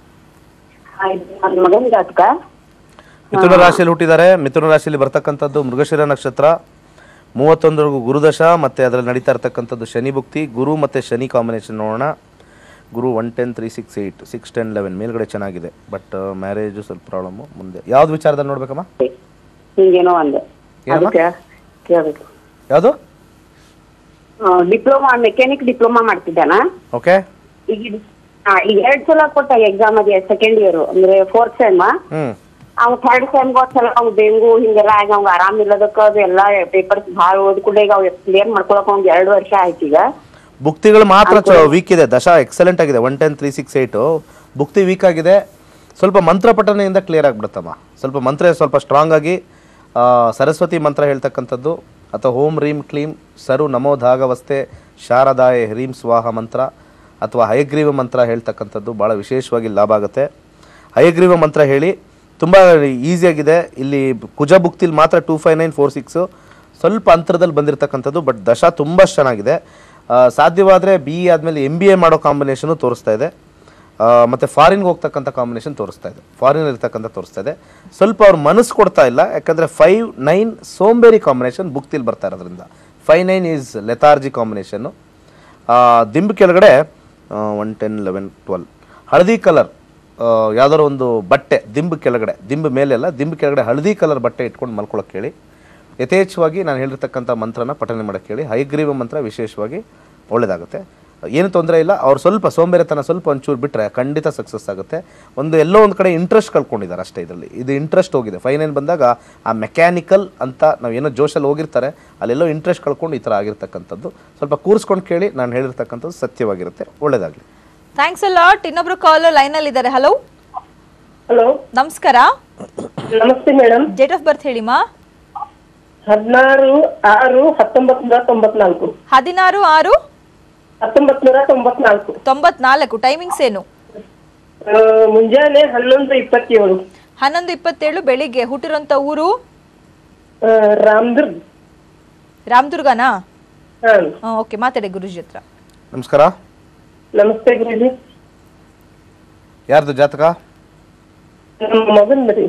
ಆ, ಇದು ನನ್ನ ಮಗನ ಜಾತಕ ಮಿಥುನ ರಾಶಿಯಲ್ಲಿ ಹುಟ್ಟಿದ್ದಾರೆ ಮಿಥುನ ರಾಶಿಯಲ್ಲಿ ಬರ್ತಕ್ಕಂಥದ್ದು ಮೃಗಶಿರ ನಕ್ಷತ್ರ ಮೂವತ್ತೊಂದರಿಗೂ ಗುರುದಶ ಮತ್ತು ಅದರಲ್ಲಿ ನಡೀತಾ ಇರ್ತಕ್ಕಂಥದ್ದು ಶನಿ ಭುಕ್ತಿ ಗುರು ಮತ್ತು ಶನಿ ಕಾಂಬಿನೇಷನ್ ನೋಡೋಣ Guru one ten three six eight six ten eleven ಮೇಲ್ಗಡೆ ಚೆನ್ನಾಗಿದೆ ಬಟ್ ಮ್ಯಾರೇಜು ಸ್ವಲ್ಪ ಪ್ರಾಬ್ಲಮ್ಮು ಮುಂದೆ ಯಾವ್ದು ವಿಚಾರದಲ್ಲಿ ನೋಡ್ಬೇಕಮ್ಮ ಹಿಂಗೇನೋ ಒಂದು ಏನಮ್ಮ? ಅದಕ್ಕೆ ಕೇಳ್ಬೇಕು ಯಾವುದು ಡಿಪ್ಲೊಮಾ ಮೆಕ್ಯಾನಿಕ್ ಡಿಪ್ಲೊಮಾ ಮಾಡ್ತಿದ್ದಾನ ಓಕೆ ಈಗ ಇದು- ಹಾ, ಈಗ ಎರಡ್ ಸಲ ಕೊಟ್ಟ ಎಕ್ಸಾಮ್ ಅದೇ ಸೆಕೆಂಡ್ ಇಯರ್ ಅಂದ್ರೆ ಫೋರ್ತ್ ಸೆಮ್ ಹ್ಞೂ ಅವ್ ಥರ್ಡ್ ಸೆಮ್ ಸಲ ಅವ್ನ್ ಡೆಂಗು ಹಿಂಗೆಲ್ಲ ಆಗಿ ಅವ್ಗ ಆರಾಮ್ ಇಲ್ಲದಕ್ಕ ಅದೆಲ್ಲ ಪೇಪರ್ಸ್ ಭಾಳ ಓದ್ಕೊಂಡೆ ಈಗ ಅವ್ ಕ್ಲಿಯರ್ ಮಾಡ್ಕೊಳಕ್ ಅವ್ನ್ ಎರಡ್ ವರ್ಷ ಆಯ್ತು ಈಗ ಭುಕ್ತಿಗಳು ಮಾತ್ರ ವೀಕ್ ಇದೆ ದಶ ಎಕ್ಸಲೆಂಟ್ ಆಗಿದೆ one ten three six eight ಭುಕ್ತಿ ವೀಕ್ ಆಗಿದೆ ಸ್ವಲ್ಪ ಮಂತ್ರ ಪಠನೆಯಿಂದ ಕ್ಲಿಯರ್ ಆಗಿಬಿಡುತ್ತಮ್ಮ ಸ್ವಲ್ಪ ಮಂತ್ರ ಸ್ವಲ್ಪ ಸ್ಟ್ರಾಂಗ್ ಆಗಿ ಆ, ಸರಸ್ವತಿ ಮಂತ್ರ ಹೇಳ್ತಕ್ಕಂಥದ್ದು ಅಥವಾ ಓಂ ರೀಂ ಕ್ಲೀಂ ಸರು ನಮೋ ಧಾಗವಸ್ತೆ ಶಾರದಾಯ ಹ್ರೀಂ ಸ್ವಾಹ ಮಂತ್ರ ಅಥವಾ ಹಯಗ್ರೀವ ಮಂತ್ರ ಹೇಳ್ತಕ್ಕಂಥದ್ದು ಭಾಳ ವಿಶೇಷವಾಗಿ ಲಾಭ ಆಗುತ್ತೆ ಹಯಗ್ರೀವ ಮಂತ್ರ ಹೇಳಿ ತುಂಬ ಈಸಿಯಾಗಿದೆ ಇಲ್ಲಿ ಕುಜ ಭುಕ್ತಿಲಿ ಮಾತ್ರ two five nine four six ಸ್ವಲ್ಪ ಅಂತರದಲ್ಲಿ ಬಂದಿರತಕ್ಕಂಥದ್ದು ಬಟ್ ದಶ ತುಂಬ ಚೆನ್ನಾಗಿದೆ ಆ, ಸಾಧ್ಯವಾದರೆ ಬಿ ಇ ಆದಮೇಲೆ ಎಮ್ ಬಿ ಎ ಮಾಡೋ ಕಾಂಬಿನೇಷನು ತೋರಿಸ್ತಾ ಇದೆ ಆ, ಮತ್ತೆ ಫಾರಿನ್ಗೆ ಹೋಗ್ತಕ್ಕಂಥ ಕಾಂಬಿನೇಷನ್ ತೋರಿಸ್ತಾ ಇದೆ ಫಾರಿನ್ ಇರ್ತಕ್ಕಂಥ ತೋರಿಸ್ತಾ ಇದೆ ಸ್ವಲ್ಪ ಅವ್ರ ಮನಸ್ಸು ಕೊಡ್ತಾ ಇಲ್ಲ ಯಾಕಂದರೆ ಫೈವ್ ನೈನ್ ಸೋಂಬೇರಿ ಕಾಂಬಿನೇಷನ್ ಬುಕ್ತಿಲಿ ಬರ್ತಾ ಇರೋದ್ರಿಂದ five nine is lethargy combination ದಿಂಬು ಕೆಳಗಡೆ ಒನ್ ಟೆನ್ ಲೆವೆನ್ ಟ್ವೆಲ್ ಹಳದಿ ಕಲರ್ ಯಾವ್ದಾದ್ರು ಒಂದು ಬಟ್ಟೆ ದಿಂಬು ಕೆಳಗಡೆ ದಿಂಬು ಮೇಲೆ ಅಲ್ಲ ದಿಂಬು ಕೆಳಗಡೆ ಹಳದಿ ಕಲರ್ ಬಟ್ಟೆ ಇಟ್ಕೊಂಡು ಮಲ್ಕೊಳಕ್ಕೆ ಹೇಳಿ ಯಥೇಚ್ಛವಾಗಿ ನಾನು ಹೇಳಿರ್ತಕ್ಕಂಥ ಮಂತ್ರನ ಪಠನೆ ಮಾಡೋಕ್ಕೆ ಹೇಳಿ ಹೈಗ್ರೀವ ಮಂತ್ರ ವಿಶೇಷವಾಗಿ ಒಳ್ಳೆಯದಾಗುತ್ತೆ ಏನು ತೊಂದರೆ ಇಲ್ಲ ಅವ್ರು ಸ್ವಲ್ಪ ಸೋಂಬೇರಿತನ ಸ್ವಲ್ಪ ಒಂಚೂರು ಬಿಟ್ಟರೆ ಖಂಡಿತ ಸಕ್ಸಸ್ ಆಗುತ್ತೆ ಒಂದು ಎಲ್ಲೋ ಒಂದು ಕಡೆ ಇಂಟ್ರೆಸ್ಟ್ ಕಳ್ಕೊಂಡಿದ್ದಾರೆ ಅಷ್ಟೇ ಇದರಲ್ಲಿ ಇದು ಇಂಟ್ರೆಸ್ಟ್ ಹೋಗಿದೆ ಫೈನಲ್ ಬಂದಾಗ ಆ ಮೆಕ್ಯಾನಿಕಲ್ ಅಂತ ನಾವು ಏನೋ ಜೋಶಲ್ಲಿ ಹೋಗಿರ್ತಾರೆ ಅಲ್ಲೆಲ್ಲೋ ಇಂಟ್ರೆಸ್ಟ್ ಕಳ್ಕೊಂಡು ಈ ಥರ ಆಗಿರ್ತಕ್ಕಂಥದ್ದು ಸ್ವಲ್ಪ ಕೂರಿಸ್ಕೊಂಡು ಕೇಳಿ ನಾನು ಹೇಳಿರ್ತಕ್ಕಂಥದ್ದು ಸತ್ಯವಾಗಿರುತ್ತೆ ಒಳ್ಳೆಯದಾಗಲಿ ಥ್ಯಾಂಕ್ಸ್ ಅ ಲಾಟ್ ಇನ್ನೊಬ್ರು ಕಾಲರ್ ಲೈನ್ ಅಲ್ಲಿ ಇದ್ದಾರೆ ಹಲೋ ಹಲೋ ನಮಸ್ಕಾರ ನಮಸ್ತೆ ಮೇಡಮ್ ಡೇಟ್ ಆಫ್ ಬರ್ತ್ ಹೇಳಿಮಾ ಹದಿನಾರು ಆರು ಹತ್ತೊಂಬತ್ ನೂರ ತೊಂಬತ್ನಾಲ್ಕು ಹದಿನಾರು ಆರು ಹತ್ತೊಂಬತ್ ನೂರ ತೊಂಬತ್ನಾಲ್ಕು ತೊಂಬತ್ನಾಲ್ಕು ಟೈಮಿಂಗ್ಸ್ ಏನು ಆ, ಮುಂಜಾನೆ ಹನ್ನೊಂದು ಇಪ್ಪತ್ತೇಳು ಹನ್ನೊಂದು ಇಪ್ಪತ್ತೇಳು ಬೆಳಿಗ್ಗೆ ಹುಟ್ಟಿರೋಂಥ ಊರು ಆ, ರಾಮದುರ್ಗ್ ರಾಮದುರ್ಗನಾ ಹಾ ಓಕೆ ಮಾತಾಡಿ ಗುರುಜಿ ಹತ್ರ ನಮಸ್ಕಾರ ನಮಸ್ತೆ ಗುರುಜಿ ಯಾರ್ದು ಜಾತಕ ನಮ್ಮ ಮಗನ್ ಬರಿ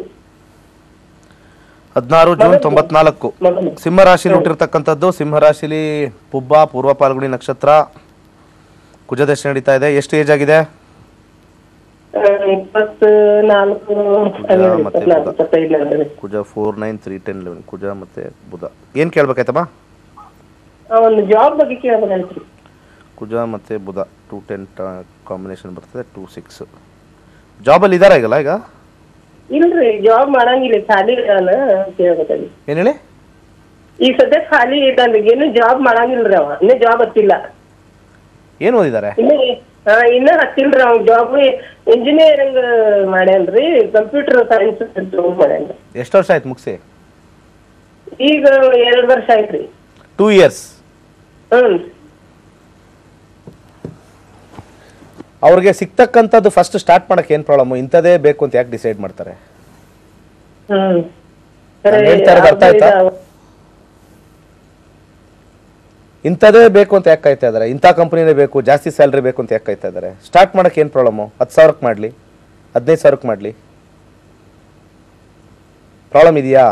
ಹದಿನಾರು ಜೂನ್ ತೊಂಬತ್ನಾಲ್ಕು ಮಗನ್ ಸಿಂಹರಾಶಿಲಿ ಹುಟ್ಟಿರ್ತಕ್ಕಂಥದ್ದು ಸಿಂಹರಾಶಿಲಿ ಪುಬ್ಬ ಪೂರ್ವ ಪಾಲ್ಗುಣಿ ನಕ್ಷತ್ರ ಕುಜದಶೆ ನಡೀತಾ ಇದೆ ಎಷ್ಟು ಏಜ್ ಆಗಿದೆ ಆ, ಇಪ್ಪತ್ ನಾಲ್ಕು ಮತ್ತೆ ಇಪ್ಪತ್ನಾಲ್ಕು ಇಪ್ಪತ್ತೈದು ನಡೆದಿದೆ. Kuja four nine three ten eleven Kuja ಮತ್ತೆ ಬುಧ ಏನು ಕೇಳ್ಬೇಕಾಯ್ತಮ್ಮ ಆ, ಒಂದು ಜಾಬ್ ಬಗ್ಗೆ ಕೇಳ್ಬೇಕಾಯ್ತ್ರಿ ಕುಜ ಮತ್ತೆ ಬುಧ ಟೂ ಟೆನ್ ಕಾಂಬಿನೇಷನ್ ಬರ್ತದೆ ಟೂ ಸಿಕ್ಸ್ ಜಾಬಲ್ಲಿ ಇದಾರ ಈಗಲ್ಲ ಈಗ ಇಲ್ರಿ ಜಾಬ್ ಮಾಡಂಗಿಲ್ಲ ಖಾಲಿ ಇದಾನ ಕೇಳ್ಬೇಕಾಗಿ ಏನು ಹೇಳಿ ಈಗ ಸದ್ಯ ಖಾಲಿ ಇದ್ದಾನ ಏನು ಜಾಬ್ ಮಾಡಂಗಿಲ್ರಿ ಅವ ಇನ್ನೂ ಜಾಬ್ ಹತ್ತಿಲ್ಲ ಏನು ಓದಿದ್ದಾರೆ ಇನ್ನ ಹಾ ಇನ್ನ ಹತ್ತಿಲ್ರಿ ಅವ್ ಜಾಬ್ ಇಂಜಿನಿಯರಿಂಗ್ ಮಾಡ್ಯಾನ್ರಿ ಕಂಪ್ಯೂಟರ್ ಸೈನ್ಸ್ ಮಾಡ್ಯಾನ್ರಿ ಎಷ್ಟು ವರ್ಷ ಆಯ್ತು ಮುಗಿಸಿ ಈಗ ಎರಡ್ ವರ್ಷ ಆಯ್ತ್ರಿ ಟೂ ಇಯರ್ಸ್ ಹ್ಮ್ ಅವ್ರಿಗೆ ಸಿಗ್ತಕ್ಕಂಥದ್ದು ಫಸ್ಟ್ ಸ್ಟಾರ್ಟ್ ಮಾಡಕ್ಕೆ ಏನು ಪ್ರಾಬ್ಲಮ್ ಇಂಥದೇ ಬೇಕು ಅಂತ ಯಾಕೆ ಡಿಸೈಡ್ ಮಾಡ್ತಾರೆ ಹ್ಮ್ ನಾನ್ ಹೇಳ್ತಾ ಇರೋದು ಅರ್ಥ ಆಯ್ತಾ? ಇಂಥದೇ ಬೇಕು ಅಂತ ಯಾಕೆ ಕಾಯ್ತಾ ಇದ್ದಾರೆ ಇಂಥ ಕಂಪ್ನಿನೇ ಬೇಕು ಜಾಸ್ತಿ ಸ್ಯಾಲ್ರಿ ಬೇಕು ಅಂತ ಯಾಕೆ ಕಾಯ್ತಾ ಇದ್ದಾರೆ ಸ್ಟಾರ್ಟ್ ಮಾಡಕ್ಕೆ ಏನು ಪ್ರಾಬ್ಲಮ್ಮು ಹತ್ತು ಸಾವಿರಕ್ಕೆ ಮಾಡಲಿ ಹದಿನೈದು ಸಾವಿರಕ್ಕೆ ಮಾಡಲಿ ಪ್ರಾಬ್ಲಮ್ ಇದೆಯಾ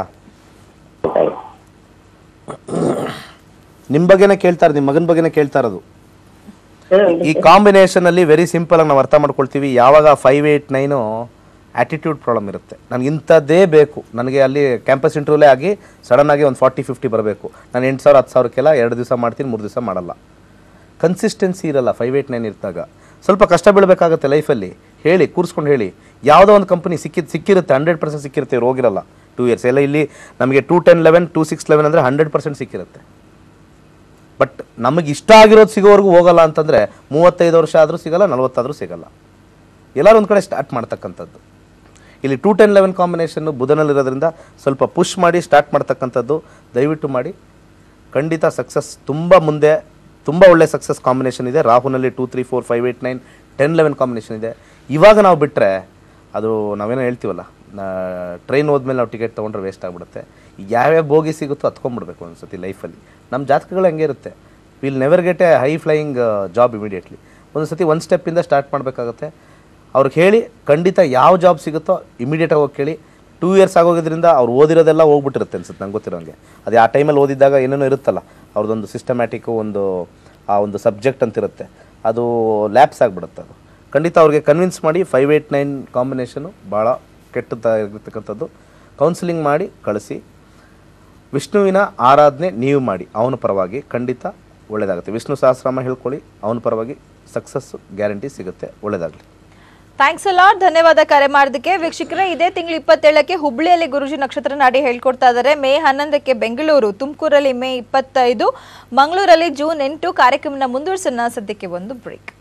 ನಿಮ್ಮ ಬಗ್ಗೆನೇ ಕೇಳ್ತಾರೆ ನಿಮ್ಮ ಮಗನ ಬಗ್ಗೆನೇ ಕೇಳ್ತಾ ಇರೋದು ಹ್ಮ್ ಈ ಕಾಂಬಿನೇಷನ್ ಅಲ್ಲಿ ವೆರಿ ಸಿಂಪಲ್ ಆಗಿ ನಾವು ಅರ್ಥ ಮಾಡ್ಕೊಳ್ತೀವಿ ಯಾವಾಗ five eight nine attitude problem ಇರುತ್ತೆ ನನಗೆ ಇಂಥದ್ದೇ ಬೇಕು ನನಗೆ ಅಲ್ಲಿ ಕ್ಯಾಂಪಸ್ ಇಂಟರ್ವ್ಯೂಲೇ ಆಗಿ ಸಡನ್ ಆಗಿ ಒಂದು ಫಾರ್ಟಿ ಫಿಫ್ಟಿ ಬರಬೇಕು ನಾನು ಎಂಟು ಸಾವಿರ ಹತ್ತು ಸಾವಿರಕ್ಕೆಲ್ಲ ಎರಡು ದಿವಸ ಮಾಡ್ತೀನಿ ಮೂರು ದಿವಸ ಮಾಡಲ್ಲ ಕನ್ಸಿಸ್ಟೆನ್ಸಿ ಇರಲ್ಲ ಫೈವ್ ಏಯ್ಟ್ ನೈನ್ ಇದ್ದಾಗ ಸ್ವಲ್ಪ ಕಷ್ಟ ಬೀಳಬೇಕಾಗುತ್ತೆ ಲೈಫಲ್ಲಿ ಹೇಳಿ ಕೂರಿಸ್ಕೊಂಡು ಹೇಳಿ ಯಾವುದೋ ಒಂದು ಕಂಪನಿ ಸಿಕ್ಕಿದ್ ಸಿಕ್ಕಿರುತ್ತೆ ಹಂಡ್ರೆಡ್ ಪರ್ಸೆಂಟ್ ಸಿಕ್ಕಿರುತ್ತೆ ಇವ್ರು ಹೋಗಿರಲ್ಲ ಟೂ ಇಯರ್ಸ್ ಎಲ್ಲ ಇಲ್ಲಿ ನಮಗೆ two ten eleven two six eleven ಅಂದರೆ ಹಂಡ್ರೆಡ್ ಪರ್ಸೆಂಟ್ ಸಿಕ್ಕಿರುತ್ತೆ ಬಟ್ ನಮಗೆ ಇಷ್ಟ ಆಗಿರೋದು ಸಿಗೋವರೆಗೂ ಹೋಗಲ್ಲ ಅಂತಂದರೆ ಮೂವತ್ತೈದು ವರ್ಷ ಆದರೂ ಸಿಗಲ್ಲ ನಲ್ವತ್ತಾದರೂ ಸಿಗಲ್ಲ ಎಲ್ಲರೂ ಒಂದು ಕಡೆ ಸ್ಟಾರ್ಟ್ ಮಾಡ್ತಕ್ಕಂಥದ್ದು ಇಲ್ಲಿ ಟೂ ಟೆನ್ ಲೆವೆನ್ ಕಾಂಬಿನೇಷನ್ನು ಬುಧನಲ್ಲಿರೋದ್ರಿಂದ ಸ್ವಲ್ಪ ಪುಷ್ ಮಾಡಿ ಸ್ಟಾರ್ಟ್ ಮಾಡ್ತಕ್ಕಂಥದ್ದು ದಯವಿಟ್ಟು ಮಾಡಿ ಖಂಡಿತ ಸಕ್ಸಸ್ ತುಂಬ ಮುಂದೆ ತುಂಬ ಒಳ್ಳೆ ಸಕ್ಸಸ್ ಕಾಂಬಿನೇಷನ್ ಇದೆ ರಾಹುನಲ್ಲಿ two three four five eight nine ten eleven combination ಇದೆ ಇವಾಗ ನಾವು ಬಿಟ್ಟರೆ ಅದು ನಾವೇನೋ ಹೇಳ್ತೀವಲ್ಲ ಟ್ರೈನ್ ಹೋದ್ಮೇಲೆ ನಾವು ಟಿಕೆಟ್ ತೊಗೊಂಡ್ರೆ ವೇಸ್ಟ್ ಆಗಿಬಿಡುತ್ತೆ ಯಾವ್ಯಾವ ಬೋಗಿ ಸಿಗುತ್ತೋ ಹತ್ಕೊಂಡ್ಬಿಡ್ಬೇಕು ಅನ್ಸುತ್ತೆ ಲೈಫಲ್ಲಿ ನಮ್ಮ ಜಾತಕಗಳು ಹಂಗೆ ಇರುತ್ತೆ will never get a high flying job immediately ಒಂದು ಸತಿ ಒಂದು ಸ್ಟೆಪ್ಪಿಂದ ಸ್ಟಾರ್ಟ್ ಮಾಡಬೇಕಾಗುತ್ತೆ ಅವ್ರಿಗೆ ಹೇಳಿ ಖಂಡಿತ ಯಾವ ಜಾಬ್ ಸಿಗುತ್ತೋ ಇಮಿಡಿಯೇಟಾಗಿ ಹೋಗಿ ಕೇಳಿ ಟೂ ಇಯರ್ಸ್ ಆಗೋದ್ರಿಂದ ಅವ್ರು ಓದಿರೋದೆಲ್ಲ ಹೋಗ್ಬಿಟ್ಟಿರುತ್ತೆ ಅನ್ಸುತ್ತೆ ನಂಗೆ ಗೊತ್ತಿರೋಂಗೆ ಅದೇ ಆ ಟೈಮಲ್ಲಿ ಓದಿದ್ದಾಗ ಏನೇನೋ ಇರುತ್ತಲ್ಲ ಅವ್ರದ್ದೊಂದು ಸಿಸ್ಟಮ್ಯಾಟಿಕ್ಕು ಒಂದು ಆ ಒಂದು ಸಬ್ಜೆಕ್ಟ್ ಅಂತಿರುತ್ತೆ ಅದು ಲ್ಯಾಪ್ಸ್ ಆಗಿಬಿಡುತ್ತೆ ಅದು ಖಂಡಿತ ಅವ್ರಿಗೆ ಕನ್ವಿನ್ಸ್ ಮಾಡಿ ಫೈವ್ ಏಯ್ಟ್ ನೈನ್ ಕಾಂಬಿನೇಷನು ಭಾಳ ಕೆಟ್ಟದಾಗಿರ್ತಕ್ಕಂಥದ್ದು ಕೌನ್ಸಿಲಿಂಗ್ ಮಾಡಿ ಕಳಿಸಿ ವಿಷ್ಣುವಿನ ಆರಾಧನೆ ನೀವು ಮಾಡಿ ಅವನ ಪರವಾಗಿ ಖಂಡಿತ ಒಳ್ಳೆಯದಾಗುತ್ತೆ ವಿಷ್ಣು ಸಹಸ್ರಾಮ ಹೇಳ್ಕೊಳ್ಳಿ ಅವನ ಪರವಾಗಿ ಸಕ್ಸಸ್ಸು ಗ್ಯಾರಂಟಿ ಸಿಗುತ್ತೆ ಒಳ್ಳೆಯದಾಗಲಿ ಥ್ಯಾಂಕ್ಸ್ ಅಲಾಟ್ ಧನ್ಯವಾದ ಕರೆ ಮಾಡೋದಕ್ಕೆ ವೀಕ್ಷಕರೇ ಇದೇ ತಿಂಗಳು ಇಪ್ಪತ್ತೇಳಕ್ಕೆ ಹುಬ್ಳಿಯಲ್ಲಿ ಗುರುಜಿ ನಕ್ಷತ್ರ ನಾಡಿ ಹೇಳ್ಕೊಡ್ತಾ ಇದ್ದಾರೆ ಮೇ ಹನ್ನೊಂದಕ್ಕೆ ಬೆಂಗಳೂರು ತುಮಕೂರಲ್ಲಿ ಮೇ ಇಪ್ಪತ್ತೈದು ಮಂಗಳೂರಲ್ಲಿ ಜೂನ್ ಎಂಟು ಕಾರ್ಯಕ್ರಮನ ಮುಂದುವರಿಸೋಣ ಸದ್ಯಕ್ಕೆ ಒಂದು ಬ್ರೇಕ್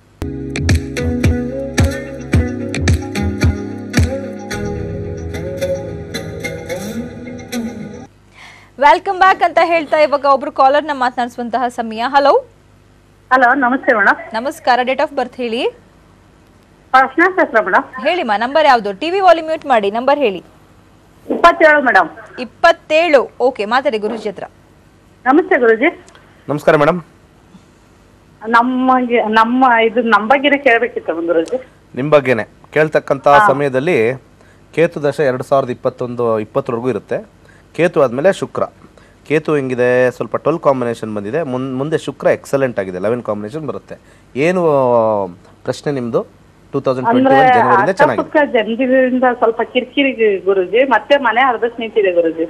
ವೆಲ್ಕಮ್ ಬ್ಯಾಕ್ ಅಂತ ಹೇಳ್ತಾ ಇವಾಗ ಒಬ್ರು ಕಾಲರ್ನ ಮಾತನಾಡಿಸುವಂತಹ ಸಮಯ ಹಲೋ ಹಲೋ ನಮಸ್ತೆ ಮೇಡಮ್ ನಮಸ್ಕಾರ ಡೇಟ್ ಆಫ್ ಬರ್ತ್ ಹೇಳಿ ಸ್ನಾಕ್ಸ್ ಹೆಸರು ಮೇಡಮ್ ಹೇಳಿಮ್ಮ ನಂಬರ್ ಯಾವುದು ಟಿವಿ ವಾಲ್ಯೂಮ್ ಮ್ಯೂಟ್ ಮಾಡಿ ನಂಬರ್ ಹೇಳಿ ಇಪ್ಪತ್ತೇಳು ಮೇಡಮ್ ಇಪ್ಪತ್ತೇಳು ಓಕೆ ಮಾತಾಡಿ ಗುರುಜಿ ಹತ್ರ ನಮಸ್ತೆ ಗುರುಜಿ ನಮಸ್ಕಾರ ಮೇಡಮ್ ನಮಗೆ ನಮ್ಮ ಇದು ನಮ್ಮ ಬಗ್ಗೆನೇ ಕೇಳಬೇಕಿತ್ತು ಗುರುಜಿ ನಿಮ್ಮ ಬಗ್ಗೆನೇ ಕೇಳ್ತಕ್ಕಂಥ ಸಮಯದಲ್ಲಿ ಕೇತು ದಶ ಎರಡು ಸಾವಿರದ ಇಪ್ಪತ್ತೊಂದು ಇಪ್ಪತ್ತರವರೆಗೂ ಇರುತ್ತೆ ಕೇತು ಆದಮೇಲೆ ಶುಕ್ರ ಕೇತು ಹೆಂಗಿದೆ ಸ್ವಲ್ಪ ಟ್ವೆಲ್ ಕಾಂಬಿನೇಷನ್ ಬಂದಿದೆ ಮುನ್ ಮುಂದೆ ಶುಕ್ರ ಎಕ್ಸಲೆಂಟ್ ಆಗಿದೆ ಲೆವೆನ್ ಕಾಂಬಿನೇಷನ್ ಬರುತ್ತೆ ಏನು ಪ್ರಶ್ನೆ ನಿಮ್ಮದು ಟೂ ತೌಸಂಡ್ ಟ್ವೆಂಟಿ ಅಂದ್ರೆ ಒನ್ ಜನವರಿಯಿಂದ ಚೆನ್ನಾಗಿದೆ ಅಕ್ಕಪಕ್ಕ ಜನರಿಂದ ಸ್ವಲ್ಪ ಕಿರಿಕಿರಿ ಗುರುಜಿ ಮತ್ತೆ ಮನೆ ಅರ್ಧಕ್ಕೆ ನಿಂತಿದೆ ಗುರುಜಿ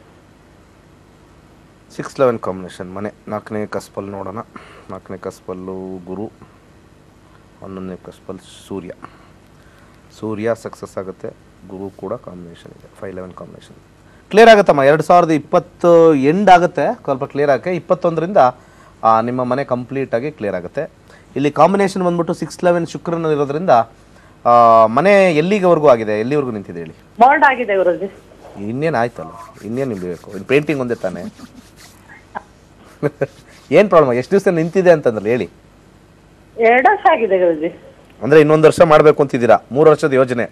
ಸಿಕ್ಸ್ ಲೆವೆನ್ ಕಾಂಬಿನೇಷನ್ ಮನೆ ನಾಲ್ಕನೇ ಕಸ್ಪಲ್ ನೋಡೋಣ ನಾಲ್ಕನೇ ಕಸ್ಪಲ್ಲು ಗುರು ಹನ್ನೊಂದನೇ ಕಸ್ಪಲ್ ಸೂರ್ಯ ಸೂರ್ಯ ಸಕ್ಸಸ್ ಆಗುತ್ತೆ ಗುರು ಕೂಡ ಕಾಂಬಿನೇಷನ್ ಇದೆ ಫೈವ್ ಲೆವೆನ್ ಕಾಂಬಿನೇಷನ್ ಕ್ಲಿಯರ್ ಆಗುತ್ತಮ್ಮ ಎರಡು ಸಾವಿರದ ಇಪ್ಪತ್ತು ಎಂಡ್ ಆಗುತ್ತೆ ಸ್ವಲ್ಪ ಕ್ಲಿಯರ್ ಆಗುತ್ತೆ ಇಪ್ಪತ್ತೊಂದರಿಂದ ಆ, ನಿಮ್ಮ ಮನೆ ಕಂಪ್ಲೀಟಾಗಿ ಕ್ಲಿಯರ್ ಆಗುತ್ತೆ ಇಲ್ಲಿ ಕಾಂಬಿನೇಷನ್ ಬಂದ್ಬಿಟ್ಟು ಸಿಕ್ಸ್ ಲೆವೆನ್ ಶುಕ್ರನಲ್ಲಿರೋದ್ರಿಂದ ಆ, ಮನೆ ಎಲ್ಲಿವರೆಗೂ ಆಗಿದೆ ಎಲ್ಲಿವರೆಗೂ ನಿಂತಿದೆ ಹೇಳಿ ಮೋಲ್ಡ್ ಆಗಿದೆ ಗುರುಜಿ ಇನ್ನೇನು ಆಯ್ತಲ್ಲ ಇನ್ನೇನು ನಿಲ್ಬೇಕು ಇನ್ನು ಪೇಂಟಿಂಗ್ ಒಂದೇ ತಾನೆ ಏನು ಪ್ರಾಬ್ಲಮ್ ಎಷ್ಟು ದಿವಸ ನಿಂತಿದೆ ಅಂತಂದ್ರೆ ಹೇಳಿ ಎರಡು ವರ್ಷ ಆಗಿದೆ ಗುರುಜಿ ಅಂದರೆ ಇನ್ನೊಂದು ವರ್ಷ ಮಾಡಬೇಕು ಅಂತಿದ್ದೀರಾ ಮೂರು ವರ್ಷದ ಯೋಜನೆ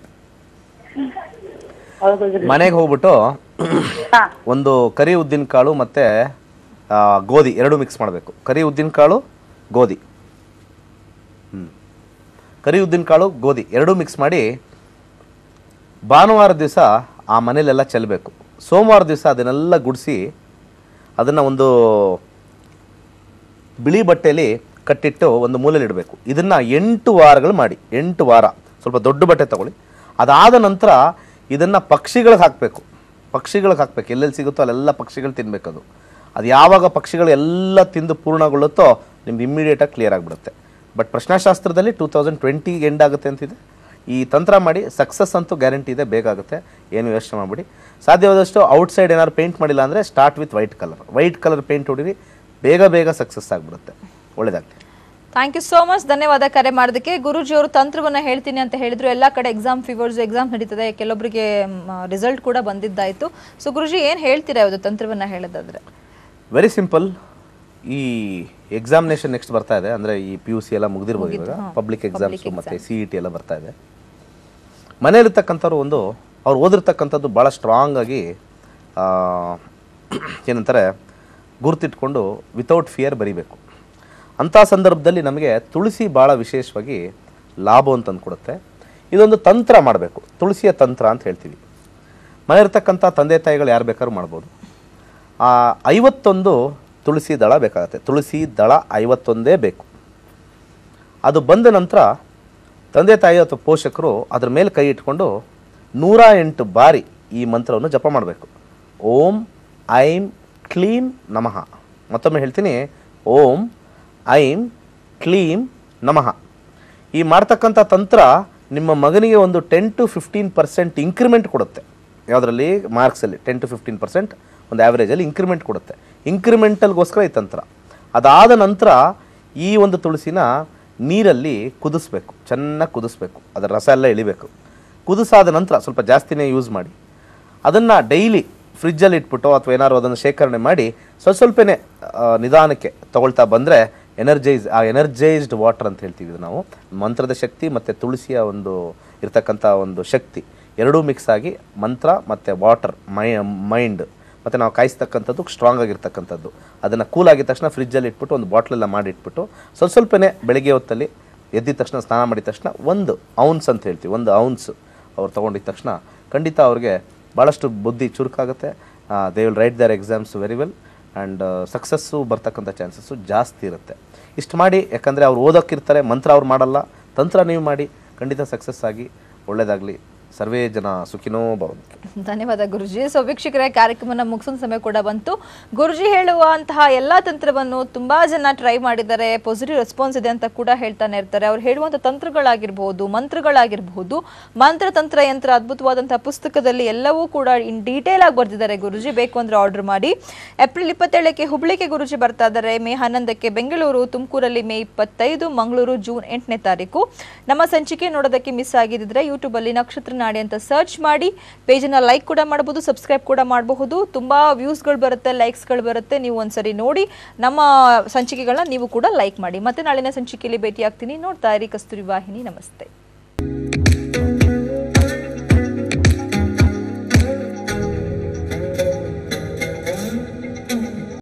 ಹೌದು ಗುರುಜಿ ಮನೆಗೆ ಹೋಗ್ಬಿಟ್ಟು ಹಾ ಒಂದು ಕರಿ ಉದ್ದಿನ ಕಾಳು ಮತ್ತು ಗೋಧಿ ಎರಡು ಮಿಕ್ಸ್ ಮಾಡಬೇಕು ಕರಿ ಉದ್ದಿನ ಕಾಳು ಗೋಧಿ ಹ್ಞೂ ಕರಿ ಉದ್ದಿನ ಕಾಳು ಗೋಧಿ ಎರಡೂ ಮಿಕ್ಸ್ ಮಾಡಿ ಭಾನುವಾರ ದಿವಸ ಆ ಮನೇಲೆಲ್ಲ ಚೆಲ್ಲಬೇಕು ಸೋಮವಾರ ದಿವಸ ಅದನ್ನೆಲ್ಲ ಗುಡಿಸಿ ಅದನ್ನು ಒಂದು ಬಿಳಿ ಬಟ್ಟೆಯಲ್ಲಿ ಕಟ್ಟಿಟ್ಟು ಒಂದು ಮೂಲೆಯಲ್ಲಿ ಇಡಬೇಕು ಇದನ್ನು ಎಂಟು ವಾರಗಳು ಮಾಡಿ ಎಂಟು ವಾರ ಸ್ವಲ್ಪ ದೊಡ್ಡ ಬಟ್ಟೆ ತಗೊಳ್ಳಿ ಅದಾದ ನಂತರ ಇದನ್ನು ಪಕ್ಷಿಗಳಿಗೆ ಹಾಕಬೇಕು ಪಕ್ಷಿಗಳಿಗೆ ಹಾಕಬೇಕು ಎಲ್ಲೆಲ್ಲಿ ಸಿಗುತ್ತೋ ಅಲ್ಲೆಲ್ಲ ಪಕ್ಷಿಗಳು ತಿನ್ನಬೇಕದು ಅದು ಯಾವಾಗ ಪಕ್ಷಿಗಳು ಎಲ್ಲ ತಿಂದು ಪೂರ್ಣಗೊಳ್ಳುತ್ತೋ ನಿಮ್ದು ಇಮ್ಮಿಡಿಯೇಟಾಗಿ ಕ್ಲಿಯರ್ ಆಗಿಬಿಡುತ್ತೆ ಬಟ್ ಪ್ರಶ್ನಾಶಾಸ್ತ್ರದಲ್ಲಿ ಟೂ ತೌಸಂಡ್ ಟ್ವೆಂಟಿ ಎಂಡ್ ಆಗುತ್ತೆ ಅಂತಿದೆ ಈ ತಂತ್ರ ಮಾಡಿ ಸಕ್ಸಸ್ ಅಂತೂ ಗ್ಯಾರಂಟಿ ಇದೆ ಬೇಗ ಆಗುತ್ತೆ ಏನು ಯೋಚನೆ ಮಾಡಿಬಿಡಿ ಸಾಧ್ಯವಾದಷ್ಟು ಔಟ್ಸೈಡ್ ಏನಾದ್ರು ಪೇಂಟ್ ಮಾಡಿಲ್ಲ ಅಂದರೆ start with white colour white colour paint ಹೊಡಿರಿ ಬೇಗ ಬೇಗ ಸಕ್ಸಸ್ ಆಗಿಬಿಡುತ್ತೆ ಒಳ್ಳೆಯದಾಗಲಿ ಥ್ಯಾಂಕ್ ಯು ಸೋ ಮಚ್ ಧನ್ಯವಾದ ಕರೆ ಮಾಡೋದಕ್ಕೆ ಗುರುಜಿ ಅವರು ತಂತ್ರವನ್ನ ಹೇಳ್ತೀನಿ ಅಂತ ಹೇಳಿದ್ರು ಎಲ್ಲ ಕಡೆ ಎಕ್ಸಾಮ್ ಫೀವರ್ಸ್ ಎಕ್ಸಾಮ್ ನಡೀತದೆ ಕೆಲವೊಬ್ಬರಿಗೆ ರಿಸಲ್ಟ್ ಕೂಡ ಬಂದಿದ್ದಾಯ್ತು ಸೊ ಗುರುಜಿ ಏನು ಹೇಳ್ತೀರಾ ಇವತ್ತು ತಂತ್ರವನ್ನ ಹೇಳೋದಾದ್ರೆ ವೆರಿ ಸಿಂಪಲ್ ಈ ಎಕ್ಸಾಮಿನೇಷನ್ ನೆಕ್ಸ್ಟ್ ಬರ್ತಾ ಇದೆ ಅಂದರೆ ಈ ಪಿ ಯು ಸಿ ಎಲ್ಲ ಮುಗಿದಿರ್ಬೋದು ಇವಾಗ ಪಬ್ಲಿಕ್ ಎಕ್ಸಾಮ್ಸ್ ಮತ್ತು ಸಿ ಇ ಟಿ ಎಲ್ಲ ಬರ್ತಾ ಇದೆ ಮನೆಯಲ್ಲಿರ್ತಕ್ಕಂಥವ್ರು ಒಂದು ಅವ್ರು ಓದಿರ್ತಕ್ಕಂಥದ್ದು ಭಾಳ ಸ್ಟ್ರಾಂಗ್ ಆಗಿ ಆ, ಏನಂತಾರೆ ಗುರ್ತಿಟ್ಕೊಂಡು ವಿತೌಟ್ ಫಿಯರ್ ಬರಿಬೇಕು ಅಂಥ ಸಂದರ್ಭದಲ್ಲಿ ನಮಗೆ ತುಳಸಿ ಭಾಳ ವಿಶೇಷವಾಗಿ ಲಾಭವನ್ನು ತಂದುಕೊಡುತ್ತೆ ಇದೊಂದು ತಂತ್ರ ಮಾಡಬೇಕು ತುಳಸಿಯ ತಂತ್ರ ಅಂತ ಹೇಳ್ತೀವಿ ಮನೆಯಿರ್ತಕ್ಕಂಥ ತಂದೆ ತಾಯಿಗಳು ಯಾರು ಬೇಕಾದ್ರೂ ಮಾಡ್ಬೋದು ಆ, ಐವತ್ತೊಂದು ತುಳಸಿ ದಳ ಬೇಕಾಗುತ್ತೆ ತುಳಸಿ ದಳ ಐವತ್ತೊಂದೇ ಬೇಕು ಅದು ಬಂದ ನಂತರ ತಂದೆ ತಾಯಿ ಅಥವಾ ಪೋಷಕರು ಅದ್ರ ಮೇಲೆ ಕೈ ಇಟ್ಕೊಂಡು ನೂರ ಎಂಟು ಬಾರಿ ಈ ಮಂತ್ರವನ್ನು ಜಪ ಮಾಡಬೇಕು ಓಂ ಐಂ ಕ್ಲೀಂ ನಮಃ ಮತ್ತೊಮ್ಮೆ ಹೇಳ್ತೀನಿ ಓಂ ಐಂ ಕ್ಲೀಂ ನಮಃ ಈ ಮಾಡ್ತಕ್ಕಂಥ ತಂತ್ರ ನಿಮ್ಮ ಮಗನಿಗೆ ಒಂದು ten to fifteen percent increment ಕೊಡುತ್ತೆ ಯಾವುದರಲ್ಲಿ ಮಾರ್ಕ್ಸಲ್ಲಿ ಟೆನ್ ಟು ಫಿಫ್ಟೀನ್ ಪರ್ಸೆಂಟ್ ಒಂದು ಆ್ಯಾವ್ರೇಜಲ್ಲಿ ಇಂಕ್ರಿಮೆಂಟ್ ಕೊಡುತ್ತೆ ಇಂಕ್ರಿಮೆಂಟಲ್ಗೋಸ್ಕರ ಈ ತಂತ್ರ ಅದಾದ ನಂತರ ಈ ಒಂದು ತುಳಸಿನ ನೀರಲ್ಲಿ ಕುದಿಸ್ಬೇಕು ಚೆನ್ನಾಗಿ ಕುದಿಸ್ಬೇಕು ಅದರ ರಸ ಎಲ್ಲ ಎಳಿಬೇಕು ಕುದಿಸಾದ ನಂತರ ಸ್ವಲ್ಪ ಜಾಸ್ತಿನೇ ಯೂಸ್ ಮಾಡಿ ಅದನ್ನು ಡೈಲಿ ಫ್ರಿಜ್ಜಲ್ಲಿ ಇಟ್ಬಿಟ್ಟು ಅಥವಾ ಏನಾದ್ರು ಅದನ್ನು ಶೇಖರಣೆ ಮಾಡಿ ಸ್ವಲ್ಪ ಸ್ವಲ್ಪನೇ ಆ, ನಿಧಾನಕ್ಕೆ ತಗೊಳ್ತಾ ಬಂದರೆ ಎನರ್ಜೈಸ್ ಆ ಎನರ್ಜೈಸ್ಡ್ ವಾಟರ್ ಅಂತ ಹೇಳ್ತೀವಿ ಇದು ನಾವು ಮಂತ್ರದ ಶಕ್ತಿ ಮತ್ತು ತುಳಸಿಯ ಒಂದು ಇರ್ತಕ್ಕಂಥ ಒಂದು ಶಕ್ತಿ ಎರಡೂ ಮಿಕ್ಸ್ ಆಗಿ ಮಂತ್ರ ಮತ್ತು ವಾಟರ್ ಮೈ ಮೈಂಡ್ ಮತ್ತು ನಾವು ಕಾಯಿಸ್ತಕ್ಕಂಥದ್ದು ಸ್ಟ್ರಾಂಗ್ ಆಗಿರ್ತಕ್ಕಂಥದ್ದು ಅದನ್ನು ಕೂಲ್ ಆಗಿದ ತಕ್ಷಣ ಫ್ರಿಜ್ಜಲ್ಲಿ ಇಟ್ಬಿಟ್ಟು ಒಂದು ಬಾಟ್ಲೆಲ್ಲ ಮಾಡಿ ಇಟ್ಬಿಟ್ಟು ಸ್ವಲ್ಪ ಸ್ವಲ್ಪನೇ ಬೆಳಿಗ್ಗೆ ಹೊತ್ತಲ್ಲಿ ಎದ್ದಿದ ತಕ್ಷಣ ಸ್ನಾನ ಮಾಡಿದ ತಕ್ಷಣ ಒಂದು ಔನ್ಸ್ ಅಂತ ಹೇಳ್ತೀವಿ ಒಂದು ಔನ್ಸ್ ಅವ್ರು ತೊಗೊಂಡಿದ ತಕ್ಷಣ ಖಂಡಿತ ಅವ್ರಿಗೆ ಭಾಳಷ್ಟು ಬುದ್ಧಿ ಚುರುಕಾಗುತ್ತೆ they will write their exams very well and success ಬರ್ತಕ್ಕಂಥ ಚಾನ್ಸಸ್ಸು ಜಾಸ್ತಿ ಇರುತ್ತೆ ಇಷ್ಟು ಮಾಡಿ ಯಾಕಂದರೆ ಅವ್ರು ಓದೋಕ್ಕಿರ್ತಾರೆ ಮಂತ್ರ ಅವ್ರು ಮಾಡಲ್ಲ ತಂತ್ರ ನೀವು ಮಾಡಿ ಖಂಡಿತ ಸಕ್ಸಸ್ ಆಗಿ ಒಳ್ಳೆಯದಾಗಲಿ ಸರ್ವೇ ಜನ ಸುಖಿನೋ ಭವಂತು ಧನ್ಯವಾದ ಗುರುಜಿ ಸೊ ವೀಕ್ಷಕರೇ ಕಾರ್ಯಕ್ರಮನ ಮುಗಿಸೋ ಸಮಯ ಕೂಡ ಬಂತು ಗುರುಜಿ ಹೇಳುವಂತಹ ಎಲ್ಲಾ ತಂತ್ರವನ್ನು ತುಂಬಾ ಜನ ಟ್ರೈ ಮಾಡಿದ್ದಾರೆ ಪಾಸಿಟಿವ್ ರೆಸ್ಪಾನ್ಸ್ ಇದೆ ಅಂತ ಕೂಡ ಹೇಳ್ತಾನೆ ಇರ್ತಾರೆ ಅವ್ರು ಹೇಳುವಂತ ತಂತ್ರಗಳಾಗಿರ್ಬಹುದು ಮಂತ್ರಗಳಾಗಿರ್ಬಹುದು ಮಂತ್ರ ತಂತ್ರ ಯಂತ್ರ ಅದ್ಭುತವಾದಂತಹ ಪುಸ್ತಕದಲ್ಲಿ ಎಲ್ಲವೂ ಕೂಡ ಇನ್ ಡೀಟೇಲ್ ಆಗಿ ಬರ್ದಿದ್ದಾರೆ ಗುರುಜಿ ಬೇಕು ಅಂದ್ರೆ ಆರ್ಡರ್ ಮಾಡಿ ಏಪ್ರಿಲ್ ಇಪ್ಪತ್ತೇಳಕ್ಕೆ ಹುಬ್ಳಿಗೆ ಗುರುಜಿ ಬರ್ತಾ ಇದ್ದಾರೆ ಮೇ ಹನ್ನೊಂದಕ್ಕೆ ಬೆಂಗಳೂರು ತುಮಕೂರಲ್ಲಿ ಮೇ ಇಪ್ಪತ್ತೈದು ಮಂಗಳೂರು ಜೂನ್ ಎಂಟನೇ ತಾರೀಕು ನಮ್ಮ ಸಂಚಿಕೆ ನೋಡೋದಕ್ಕೆ ಮಿಸ್ ಆಗಿದ್ರೆ ಯೂಟ್ಯೂಬ್ ಅಲ್ಲಿ ನಕ್ಷತ್ರ ನಾಡಿ ಅಂತ ಸರ್ಚ್ ಮಾಡಿ ಪೇಜನ್ನ ಲೈಕ್ ಕೂಡ ಮಾಡಬಹುದು ಸಬ್ಸ್ಕ್ರೈಬ್ ಕೂಡ ಮಾಡಬಹುದು ತುಂಬಾ ವ್ಯೂಸ್ಗಳು ಬರುತ್ತೆ ಲೈಕ್ಸ್ಗಳು ಬರುತ್ತೆ ನೀವು ಒಂದ್ಸರಿ ನೋಡಿ ನಮ್ಮ ಸಂಚಿಕೆಗಳನ್ನ ನೀವು ಕೂಡ ಲೈಕ್ ಮಾಡಿ ಮತ್ತೆ ನಾಳಿನ ಸಂಚಿಕೆಯಲ್ಲಿ ಭೇಟಿ ಆಗ್ತೀನಿ ನೋಡ್ತಾ ಇರಿ ಕಸ್ತೂರಿ ವಾಹಿನಿ ನಮಸ್ತೆ